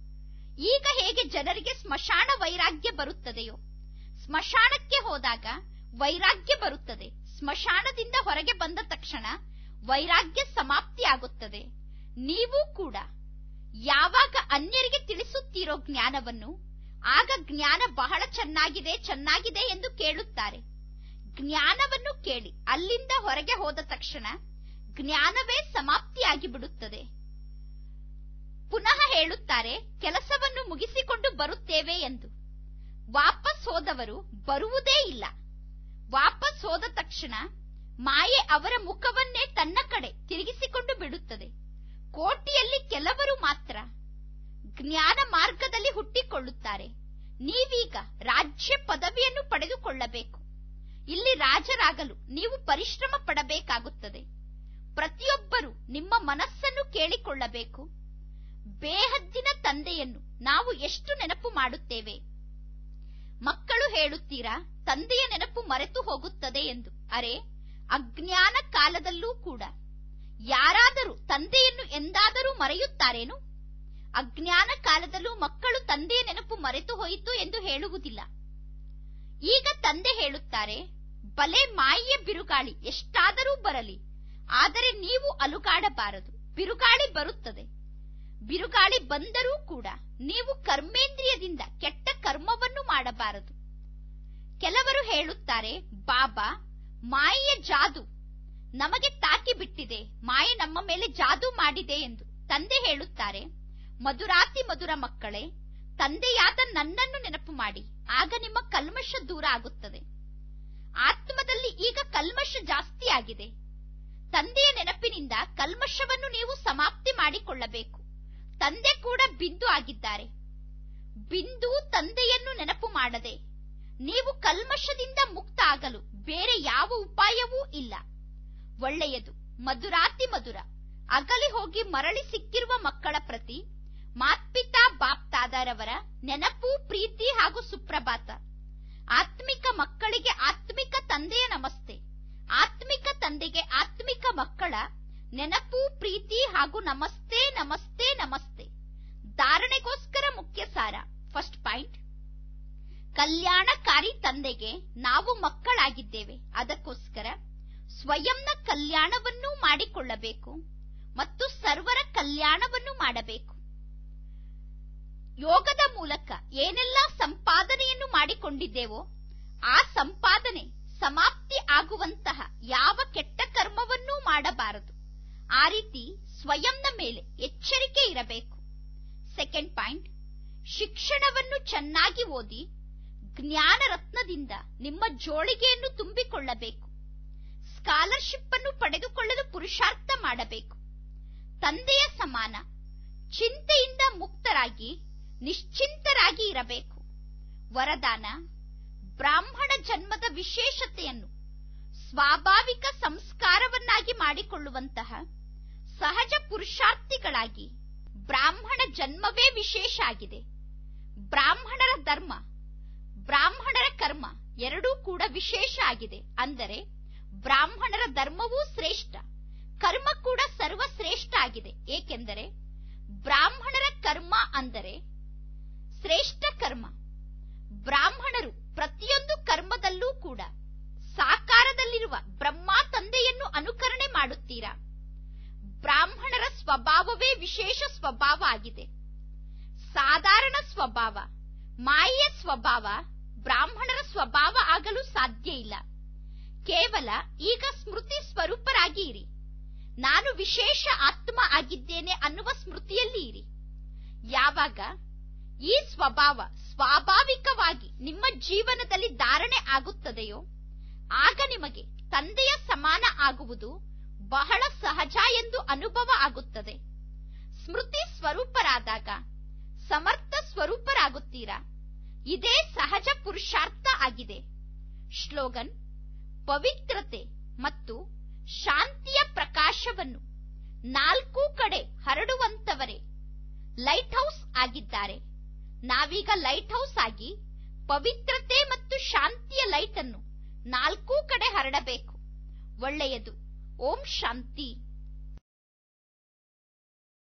ಈಗ ಹೇಗೆ ಜನರಿಗೆ ಸ್ಮಶಾನ ವೈರಾಗ್ಯ ಬರುತ್ತದೆಯೋ ಸ್ಮಶಾನಕ್ಕೆ ಹೋದಾಗ ವೈರಾಗ್ಯ ಬರುತ್ತದೆ ಸ್ಮಶಾನದಿಂದ ಹೊರಗೆ ಬಂದ ತಕ್ಷಣ ವೈರಾಗ್ಯ ಸಮಾಪ್ತಿಯಾಗುತ್ತದೆ ನೀವು ಕೂಡ ಯಾವಾಗ ಅನ್ಯರಿಗೆ ತಿಳಿಸುತ್ತೀರೋ ಜ್ಞಾನವನ್ನು ಆಗ ಜ್ಞಾನ ಬಹಳ ಚೆನ್ನಾಗಿದೆ ಚೆನ್ನಾಗಿದೆ ಎಂದು ಕೇಳುತ್ತಾರೆ ಜ್ಞಾನವನ್ನು ಕೇಳಿ ಅಲ್ಲಿಂದ ಹೊರಗೆ ಹೋದ ತಕ್ಷಣ ಜ್ಞಾನವೇ ಸಮಾಪ್ತಿಯಾಗಿ ಬಿಡುತ್ತದೆ ಪುನಃ ಹೇಳುತ್ತಾರೆ ಕೆಲಸವನ್ನು ಮುಗಿಸಿಕೊಂಡು ಬರುತ್ತೇವೆ ಎಂದು ವಾಪಸ್ ಹೋದವರು ಬರುವುದೇ ಇಲ್ಲ ವಾಪಸ್ ಹೋದ ತಕ್ಷಣ ಮಾಯೆ ಅವರ ಮುಖವನ್ನೇ ತನ್ನ ಕಡೆ ತಿರುಗಿಸಿಕೊಂಡು ಬಿಡುತ್ತದೆ ಕೋಟಿಯಲ್ಲಿ ಕೆಲವರು ಮಾತ್ರ ಜ್ಞಾನ ಮಾರ್ಗದಲ್ಲಿ ಹುಟ್ಟಿಕೊಳ್ಳುತ್ತಾರೆ ನೀವೀಗ ರಾಜ್ಯ ಪದವಿಯನ್ನು ಪಡೆದುಕೊಳ್ಳಬೇಕು ಇಲ್ಲಿ ರಾಜರಾಗಲು ನೀವು ಪರಿಶ್ರಮ ಪಡಬೇಕಾಗುತ್ತದೆ ಪ್ರತಿಯೊಬ್ಬರು ನಿಮ್ಮ ಮನಸ್ಸನ್ನು ಕೇಳಿಕೊಳ್ಳಬೇಕು ಬೇಹದ್ದಿನ ತಂದೆಯನ್ನು ನಾವು ಎಷ್ಟು ನೆನಪು ಮಾಡುತ್ತೇವೆ ಮಕ್ಕಳು ಹೇಳುತ್ತೀರಾ ತಂದೆಯ ನೆನಪು ಮರೆತು ಹೋಗುತ್ತದೆ ಎಂದು ಅರೆ ಅಜ್ಞಾನ ಕಾಲದಲ್ಲೂ ಕೂಡ ಯಾರಾದರೂ ತಂದೆಯನ್ನು ಎಂದಾದರೂ ಮರೆಯುತ್ತಾರೇನು ಅಜ್ಞಾನ ಕಾಲದಲ್ಲೂ ಮಕ್ಕಳು ತಂದೆಯ ನೆನಪು ಮರೆತು ಹೋಯಿತು ಎಂದು ಹೇಳುವುದಿಲ್ಲ ಈಗ ತಂದೆ ಹೇಳುತ್ತಾರೆ ಬಲೆ ಮಾಯಿಯ ಬಿರುಗಾಳಿ ಎಷ್ಟಾದರೂ ಬರಲಿ ಆದರೆ ನೀವು ಅಲುಗಾಡಬಾರದು ಬಿರುಗಾಳಿ ಬರುತ್ತದೆ ಬಿರುಗಾಳಿ ಬಂದರೂ ಕೂಡ ನೀವು ಕರ್ಮೇಂದ್ರಿಯದಿಂದ ಕೆಟ್ಟ ಕರ್ಮವನ್ನು ಮಾಡಬಾರದು ಕೆಲವರು ಹೇಳುತ್ತಾರೆ ಬಾಬಾ ಮಾಯೆಯ ಜಾದು ನಮಗೆ ತಾಕಿ ಬಿಟ್ಟಿದೆ ಮಾಯೆ ನಮ್ಮ ಮೇಲೆ ಜಾದು ಮಾಡಿದೆ ಎಂದು ತಂದೆ ಹೇಳುತ್ತಾರೆ ಮಧುರಾತಿ ಮಧುರ ಮಕ್ಕಳೇ ತಂದೆಯಾದ ನನ್ನನ್ನು ನೆನಪು ಮಾಡಿ ಆಗ ನಿಮ್ಮ ಕಲ್ಮಶ ದೂರ ಆಗುತ್ತದೆ ಆತ್ಮದಲ್ಲಿ ಈಗ ಕಲ್ಮಶ ಜಾಸ್ತಿ ಆಗಿದೆ ತಂದೆಯ ನೆನಪಿನಿಂದ ಕಲ್ಮಶವನ್ನು ನೀವು ಸಮಾಪ್ತಿ ಮಾಡಿಕೊಳ್ಳಬೇಕು ತಂದೆ ಕೂಡ ಬಿಂದು ಆಗಿದ್ದಾರೆ ಬಿಂದು ತಂದೆಯನ್ನು ನೆನಪು ಮಾಡದೆ ನೀವು ಕಲ್ಮಶದಿಂದ ಮುಕ್ತ ಆಗಲು ಬೇರೆ ಯಾವ ಉಪಾಯವೂ ಇಲ್ಲ ಒಳ್ಳೆಯದು ಮಧುರಾತಿ ಮಧುರ ಅಗಲಿ ಹೋಗಿ ಮರಳಿ ಸಿಕ್ಕಿರುವ ಮಕ್ಕಳ ಪ್ರತಿ ಮಾತ್ಪಿತಾ ಬಾಪ್ತಾದರವರ ನೆನಪು ಪ್ರೀತಿ ಹಾಗೂ ಸುಪ್ರಭಾತ ಆತ್ಮಿಕ ಮಕ್ಕಳಿಗೆ ಆತ್ಮಿಕ ತಂದೆಯ ನಮಸ್ತೆ ಆತ್ಮಿಕ ತಂದೆಗೆ ಆತ್ಮಿಕ ಮಕ್ಕಳ ನೆನಪು ಪ್ರೀತಿ ಹಾಗೂ ನಮಸ್ತೆ ನಮಸ್ತೆ ನಮಸ್ತೆ ಧಾರಣೆಗೋಸ್ಕರ ಮುಖ್ಯ ಸಾರ ಫಸ್ಟ್ ಪಾಯಿಂಟ್ ಕಲ್ಯಾಣಕಾರಿ ತಂದೆಗೆ ನಾವು ಮಕ್ಕಳಾಗಿದ್ದೇವೆ ಅದಕ್ಕೋಸ್ಕರ ಸ್ವಯಂನ ಕಲ್ಯಾಣವನ್ನೂ ಮಾಡಿಕೊಳ್ಳಬೇಕು ಮತ್ತು ಸರ್ವರ ಕಲ್ಯಾಣವನ್ನು ಮಾಡಬೇಕು ಯೋಗದ ಮೂಲಕ ಏನೆಲ್ಲ ಸಂಪಾದನೆಯನ್ನು ಮಾಡಿಕೊಂಡಿದ್ದೇವೋ ಆ ಸಂಪಾದನೆ ಸಮಾಪ್ತಿ ಆಗುವಂತಹ ಯಾವ ಕೆಟ್ಟ ಕರ್ಮವನ್ನೂ ಮಾಡಬಾರದು ಆ ರೀತಿ ಸ್ವಯಂನ ಮೇಲೆ ಎಚ್ಚರಿಕೆ ಇರಬೇಕು ಸೆಕೆಂಡ್ ಪಾಯಿಂಟ್ ಶಿಕ್ಷಣವನ್ನು ಚೆನ್ನಾಗಿ ಓದಿ ಜ್ಞಾನ ರತ್ನದಿಂದ ನಿಮ್ಮ ಜೋಳಿಗೆಯನ್ನು ತುಂಬಿಕೊಳ್ಳಬೇಕು ಸ್ಕಾಲರ್ಶಿಪ್ ಅನ್ನು ಪಡೆದುಕೊಳ್ಳಲು ಪುರುಷಾರ್ಥ ಮಾಡಬೇಕು ತಂದೆಯ ಸಮಾನ ಚಿಂತೆಯಿಂದ ಮುಕ್ತರಾಗಿ ನಿಶ್ಚಿಂತರಾಗಿ ಇರಬೇಕು ವರದಾನ ಬ್ರಾಹ್ಮಣ ಜನ್ಮದ ವಿಶೇಷತೆಯನ್ನು ಸ್ವಾಭಾವಿಕ ಸಂಸ್ಕಾರವನ್ನಾಗಿ ಮಾಡಿಕೊಳ್ಳುವಂತಹ ಸಹಜ ಪುರುಷಾರ್ಥಿಗಳಾಗಿ ಬ್ರಾಹ್ಮಣ ಜನ್ಮವೇ ವಿಶೇಷ ಆಗಿದೆ ಬ್ರಾಹ್ಮಣರ ಧರ್ಮ ಬ್ರಾಹ್ಮಣರ ಕರ್ಮ ಎರಡೂ ಕೂಡ ವಿಶೇಷ ಆಗಿದೆ ಅಂದರೆ ಬ್ರಾಹ್ಮಣರ ಧರ್ಮವೂ ಶ್ರೇಷ್ಠ ಕರ್ಮ ಕೂಡ ಸರ್ವಶ್ರೇಷ್ಠ ಆಗಿದೆ ಏಕೆಂದರೆ ಬ್ರಾಹ್ಮಣರ ಕರ್ಮ ಅಂದರೆ ಶ್ರೇಷ್ಠ ಕರ್ಮ ಬ್ರಾಹ್ಮಣರು ಪ್ರತಿಯೊಂದು ಕರ್ಮದಲ್ಲೂ ಕೂಡ ಸಾಕಾರದಲ್ಲಿರುವ ಬ್ರಹ್ಮ ತಂದೆಯನ್ನು ಅನುಕರಣೆ ಮಾಡುತ್ತೀರಾ ಬ್ರಾಹ್ಮಣರ ಸ್ವಭಾವವೇ ವಿಶೇಷ ಸ್ವಭಾವ ಆಗಿದೆ ಸಾಧಾರಣ ಸ್ವಭಾವ ಮಾಯೆಯ ಸ್ವಭಾವ ಬ್ರಾಹ್ಮಣರ ಸ್ವಭಾವ ಆಗಲು ಸಾಧ್ಯ ಇಲ್ಲ ಕೇವಲ ಈಗ ಸ್ಮೃತಿ ಸ್ವರೂಪರಾಗಿ ಇರಿ ನಾನು ವಿಶೇಷ ಆತ್ಮ ಆಗಿದ್ದೇನೆ ಅನ್ನುವ ಸ್ಮೃತಿಯಲ್ಲಿ ಇರಿ ಯಾವಾಗ ಈ ಸ್ವಭಾವ ಸ್ವಾಭಾವಿಕವಾಗಿ ನಿಮ್ಮ ಜೀವನದಲ್ಲಿ ಧಾರಣೆ ಆಗುತ್ತದೆಯೋ ಆಗ ನಿಮಗೆ ತಂದೆಯ ಸಮಾನ ಆಗುವುದು ಬಹಳ ಸಹಜ ಎಂದು ಅನುಭವ ಆಗುತ್ತದೆ ಸ್ಮೃತಿ ಸ್ವರೂಪರಾದಾಗ ಸಮರ್ಥ ಸ್ವರೂಪರಾಗುತ್ತೀರಾ ಇದೇ ಸಹಜ ಪುರುಷಾರ್ಥ ಆಗಿದೆ ಶ್ಲೋಗನ್ ಪವಿತ್ರತೆ ಮತ್ತು ಶಾಂತಿಯ ಪ್ರಕಾಶವನ್ನು ನಾಲ್ಕೂ ಕಡೆ ಹರಡುವಂತವರೇ ಲೈಟ್ ಹೌಸ್ ಆಗಿದ್ದಾರೆ ನಾವೀಗ ಲೈಟ್ ಹೌಸ್ ಆಗಿ ಪವಿತ್ರತೆ ಮತ್ತು ಶಾಂತಿಯ ಲೈಟ್ ಅನ್ನು ನಾಲ್ಕೂ ಕಡೆ ಹರಡಬೇಕು ಒಳ್ಳೆಯದು ಓಂ ಶಾಂತಿ